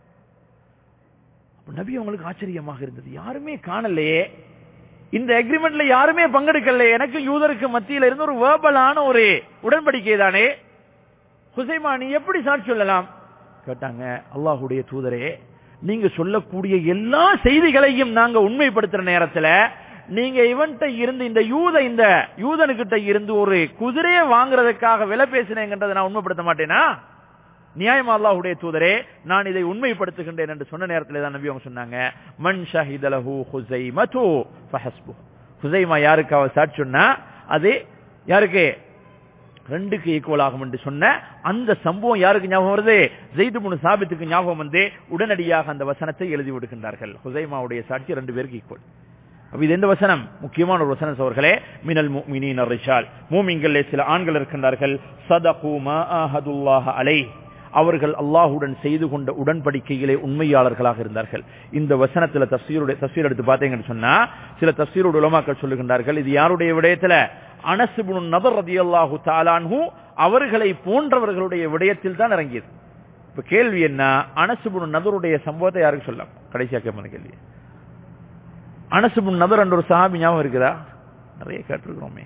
அப்ப நபி அவங்களுக்கு ஆச்சரியமாக இருந்தது யாருமே காணலையே இந்த அக்ரிமெண்ட்ல யாருமே பங்கெடுக்கல எனக்கு யூதருக்கு மத்தியில இருந்து ஒரு வேர்பலான ஒரு உடன்படிக்கை தானே ஹுசைமா நீ எப்படி சாட்சி சொல்லலாம் கேட்டாங்க அல்லாஹுடைய தூதரே நீங்க சொல்லக்கூடிய எல்லா செய்திகளையும் நாங்க உண்மைப்படுத்துற நேரத்துல நீங்க இவன்கிட்ட இருந்து இந்த யூத இந்த யூதனுக்கிட்ட இருந்து ஒரு குதிரையை வாங்குறதுக்காக விலை பேசினேங்கன்றதை நான் உண்மைப்படுத்த மாட்டேனா நியாயமா அல்லாஹுடைய தூதரே நான் இதை உண்மைப்படுத்துகின்றேன் என்று சொன்ன நேரத்தில் தான் நபி அவங்க சொன்னாங்க மன் ஷஹிதலஹு ஹுசைமது ஃபஹஸ்பு ஹுசைமா யாருக்கு அவ சாட்சி சொன்னா அது யாருக்கு ரெண்டுக்கு ஈக்குவல் ஆகும் என்று சொன்ன அந்த சம்பவம் யாருக்கு ஞாபகம் வருது ஜெயிது முனு சாபித்துக்கு ஞாபகம் வந்து உடனடியாக அந்த வசனத்தை எழுதி விடுகின்றார்கள் ஹுசைமாவுடைய சாட்சி ரெண்டு பேருக்கு ஈக்குவல் அப்ப இது எந்த வசனம் முக்கியமான ஒரு வசனம் சோர்களே மினல் முஃமினீன ரிஷால் மூமின்களே சில ஆண்கள் இருக்கின்றார்கள் சதகு மா ஆஹதுல்லாஹ அலை அவர்கள் அல்லாஹுடன் செய்து கொண்ட உடன்படிக்கையிலே உண்மையாளர்களாக இருந்தார்கள் இந்த வசனத்துல தஃசீருடைய தஃசீர் எடுத்து பார்த்தீங்கன்னு சொன்னா சில தஃசீருடைய உலமாக்கள் சொல்லுகின்றார்கள் இது யாருடைய விடயத்துல அனசுபுன் நபர் ரதியல்லாஹு தாலான்ஹு அவர்களை போன்றவர்களுடைய விடயத்தில் தான் இறங்கியது இப்ப கேள்வி என்ன அனசுபுன் நபருடைய சம்பவத்தை யாருக்கு சொல்லலாம் கடைசியா கேட்பன கேள்வி அனசுபுன் நபர் என்ற ஒரு சஹாபி ஞாபகம் இருக்குதா நிறைய கேட்டிருக்கிறோமே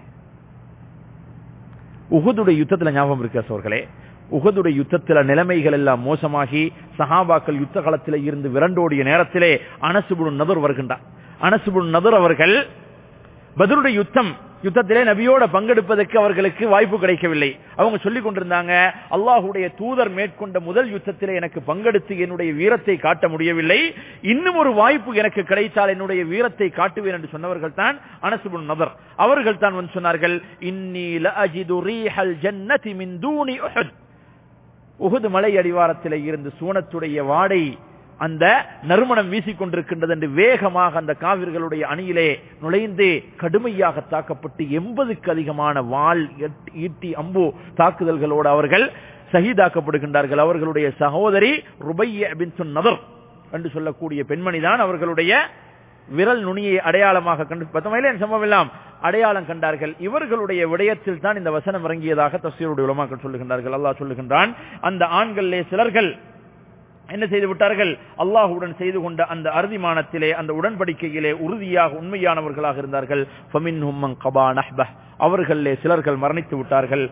உகுதுடைய யுத்தத்துல ஞாபகம் இருக்கா சோர்களே உகதுடைய யுத்தத்தில நிலைமைகள் எல்லாம் மோசமாகி சஹாபாக்கள் யுத்த களத்தில இருந்து விரண்டோடிய நேரத்திலே அனசுபுன் நபர் வருகின்றார் அனசுபுன் நபர் அவர்கள் பதருடைய யுத்தம் யுத்தத்திலே நபியோட பங்கெடுப்பதற்கு அவர்களுக்கு வாய்ப்பு கிடைக்கவில்லை அவங்க சொல்லிக் கொண்டிருந்தாங்க அல்லாஹுடைய தூதர் மேற்கொண்ட முதல் யுத்தத்திலே எனக்கு பங்கெடுத்து என்னுடைய வீரத்தை காட்ட முடியவில்லை இன்னும் ஒரு வாய்ப்பு எனக்கு கிடைத்தால் என்னுடைய வீரத்தை காட்டுவேன் என்று சொன்னவர்கள் தான் அனசுபுன் நபர் அவர்கள் தான் வந்து சொன்னார்கள் இன்னி லஅஜிது ரீஹல் ஜன்னதி மின் தூனி உஹத் உகுது மலை அடிவாரத்திலே இருந்து சூனத்துடைய வாடை அந்த நறுமணம் வீசிக்கொண்டிருக்கின்றது என்று வேகமாக அந்த காவிர்களுடைய அணியிலே நுழைந்து கடுமையாக தாக்கப்பட்டு எண்பதுக்கு அதிகமான வாள் ஈட்டி அம்பு தாக்குதல்களோடு அவர்கள் சகிதாக்கப்படுகின்றார்கள் அவர்களுடைய சகோதரி ருபைய பின் நதர் என்று சொல்லக்கூடிய பெண்மணிதான் அவர்களுடைய விரல் நுனியை அடையாளமாக கண்டு பத்தமையிலே சம்பவம் எல்லாம் அடையாளம் கண்டார்கள் இவர்களுடைய விடயத்தில் தான் இந்த வசனம் இறங்கியதாக தஸ்தீருடைய உலமாக்கள் சொல்லுகின்றார்கள் அல்லாஹ் சொல்லுகின்றான் அந்த ஆண்களிலே சிலர்கள் என்ன செய்து விட்டார்கள் அல்லாஹுடன் செய்து கொண்ட அந்த அறுதிமானத்திலே அந்த உடன்படிக்கையிலே உறுதியாக உண்மையானவர்களாக இருந்தார்கள் அவர்களே சிலர்கள் மரணித்து விட்டார்கள்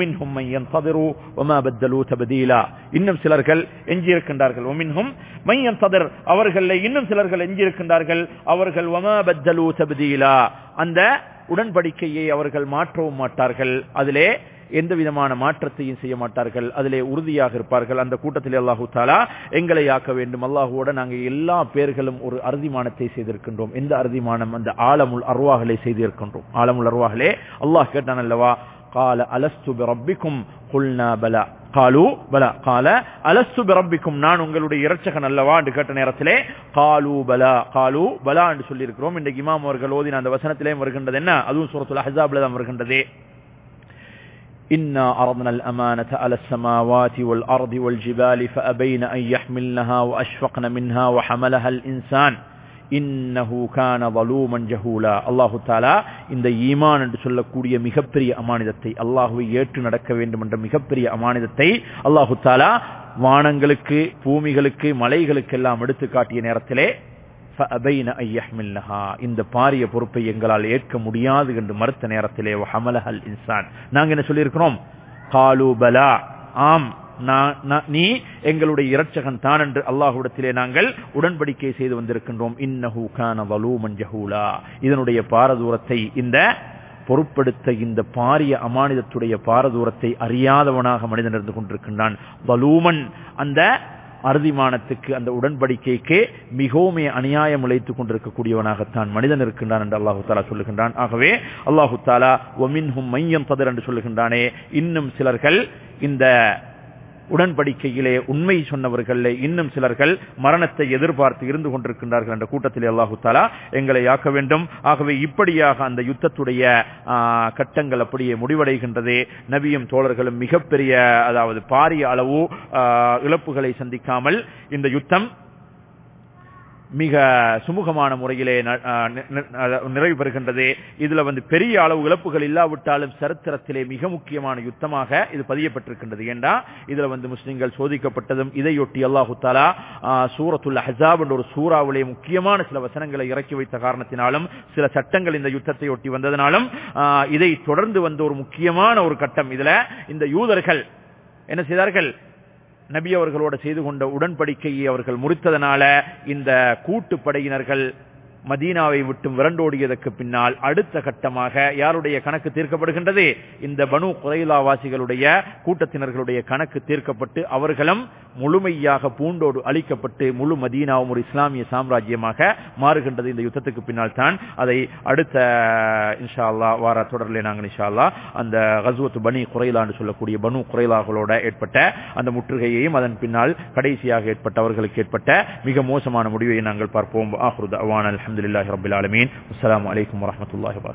இன்னும் சிலர்கள் எஞ்சியிருக்கின்றார்கள் ஒமின்ஹும் மையன் சதர் அவர்களே இன்னும் சிலர்கள் எஞ்சியிருக்கின்றார்கள் அவர்கள் ஒமா பத்தலு தபதீலா அந்த உடன்படிக்கையை அவர்கள் மாற்றவும் மாட்டார்கள் அதிலே எந்த விதமான மாற்றத்தையும் செய்ய மாட்டார்கள் அதிலே உறுதியாக இருப்பார்கள் அந்த கூட்டத்தில் அல்லாஹு தாலா எங்களை ஆக்க வேண்டும் அல்லாஹுவோட நாங்கள் எல்லா பேர்களும் ஒரு அறுதிமானத்தை செய்திருக்கின்றோம் எந்த அறுதிமானம் அந்த ஆலமுல் அருவாகலை செய்திருக்கின்றோம் ஆலமுல் அருவாகலே அல்லாஹ் கேட்டான் அல்லவா قال ألست بربكم قلنا بلى قالوا بلى قال ألست بربكم நான் உங்களுடைய இரட்சகன் அல்லவா என்று கேட்ட நேரத்திலே قالوا بلى قالوا بلى என்று சொல்லி இருக்கிறோம் இன்றைக்கு இமாம் அவர்கள் ஓதின அந்த வசனத்திலே வருகின்றது என்ன அதுவும் சூரத்துல் அஹ்ஸாப்ல தான் வருகின்றது إنا أرضنا الأمانة على السماوات والأرض والجبال فأبين أن يحملنها وأشفقن منها وحملها الإنسان இன்னஹு கான வலூமன் ஜஹூலா அல்லாஹு தாலா இந்த ஈமான் என்று சொல்லக்கூடிய மிகப்பெரிய அமானிதத்தை அல்லாஹுவை ஏற்று நடக்க வேண்டும் என்ற மிகப்பெரிய அமானிதத்தை அல்லாஹு தாலா வானங்களுக்கு பூமிகளுக்கு மலைகளுக்கு எல்லாம் எடுத்து காட்டிய நேரத்திலே இந்த பாரிய பொறுப்பை எங்களால் ஏற்க முடியாது என்று மறுத்த நேரத்திலே ஹமலஹல் இன்சான் நாங்க என்ன சொல்லியிருக்கிறோம் காலு பலா ஆம் நீ எங்களுடைய இரட்சகன் தான் என்று அல்லாஹுடத்திலே நாங்கள் உடன்படிக்கை செய்து வந்திருக்கின்றோம் இன்னஹு கான வலூமன் ஜஹூலா இதனுடைய பாரதூரத்தை இந்த பொறுப்படுத்த இந்த பாரிய அமானிதத்துடைய பாரதூரத்தை அறியாதவனாக மனிதன் இருந்து கொண்டிருக்கின்றான் வலூமன் அந்த அறுதிமானத்துக்கு அந்த உடன்படிக்கைக்கு மிகவும் அநியாயம் உழைத்துக் கொண்டிருக்கக்கூடியவனாகத்தான் மனிதன் இருக்கின்றான் என்று அல்லாஹு தாலா சொல்லுகின்றான் ஆகவே அல்லாஹு தாலா ஒமின்ஹும் மையம் பதர் என்று சொல்லுகின்றானே இன்னும் சிலர்கள் இந்த உடன்படிக்கையிலே உண்மை சொன்னவர்கள் இன்னும் சிலர்கள் மரணத்தை எதிர்பார்த்து இருந்து கொண்டிருக்கின்றார்கள் என்ற கூட்டத்தில் அல்லாஹு தாலா எங்களை ஆக்க வேண்டும் ஆகவே இப்படியாக அந்த யுத்தத்துடைய கட்டங்கள் அப்படியே முடிவடைகின்றது நபியும் தோழர்களும் மிகப்பெரிய அதாவது பாரிய அளவு இழப்புகளை சந்திக்காமல் இந்த யுத்தம் மிக சுமூகமான முறையிலே ந- அஹ் நி- நி- அஹ் நிறைவு பெறுகின்றது இதுல வந்து பெரிய அளவு இழப்புகள் இல்லாவிட்டாலும் சரித்திரத்திலே மிக முக்கியமான யுத்தமாக இது பதியப்பட்டிருக்கின்றது ஏண்டா இதுல வந்து முஸ்லிம்கள் சோதிக்கப்பட்டதும் இதையொட்டி அல்லாஹு தாலா ஆஹ், சூரத்துல் அஹ்ஸாப் என்ற ஒரு சூறாவிலே முக்கியமான சில வசனங்களை இறக்கி வைத்த காரணத்தினாலும் சில சட்டங்கள் இந்த யுத்தத்தை ஒட்டி வந்ததனாலும் ஆஹ், இதை தொடர்ந்து வந்த ஒரு முக்கியமான ஒரு கட்டம் இதுல இந்த யூதர்கள் என்ன செய்தார்கள் நபி அவர்களோட செய்து கொண்ட உடன்படிக்கையை அவர்கள் முறித்ததனால இந்த கூட்டு படையினர்கள் மதீனாவை விட்டு விரண்டோடியதற்கு பின்னால் அடுத்த கட்டமாக யாருடைய கணக்கு தீர்க்கப்படுகின்றது இந்த பனு குறைலாவாசிகளுடைய கூட்டத்தினர்களுடைய கணக்கு தீர்க்கப்பட்டு அவர்களும் முழுமையாக பூண்டோடு அழிக்கப்பட்டு முழு மதீனாவும் ஒரு இஸ்லாமிய சாம்ராஜ்யமாக மாறுகின்றது இந்த யுத்தத்துக்கு பின்னால் தான் அதை அடுத்த இன்ஷா அல்லாஹ் வார தொடரிலே நாங்கள் இன்ஷா அல்லாஹ் அந்த கஸ்வத் பனி குறைலான்னு சொல்லக்கூடிய பனு குறைலாகளோட ஏற்பட்ட அந்த முற்றுகையையும் அதன் பின்னால் கடைசியாக ஏற்பட்ட அவர்களுக்கு ஏற்பட்ட மிக மோசமான முடிவை நாங்கள் பார்ப்போம் ஆஹ்ருத் அவான் அல்ஹம்துலில்லாஹி ரபில் ஆலமீன் அஸ்ஸலாமு அலைக்கும் வரஹ்மத்துல்லாஹி வபரகாத்துஹு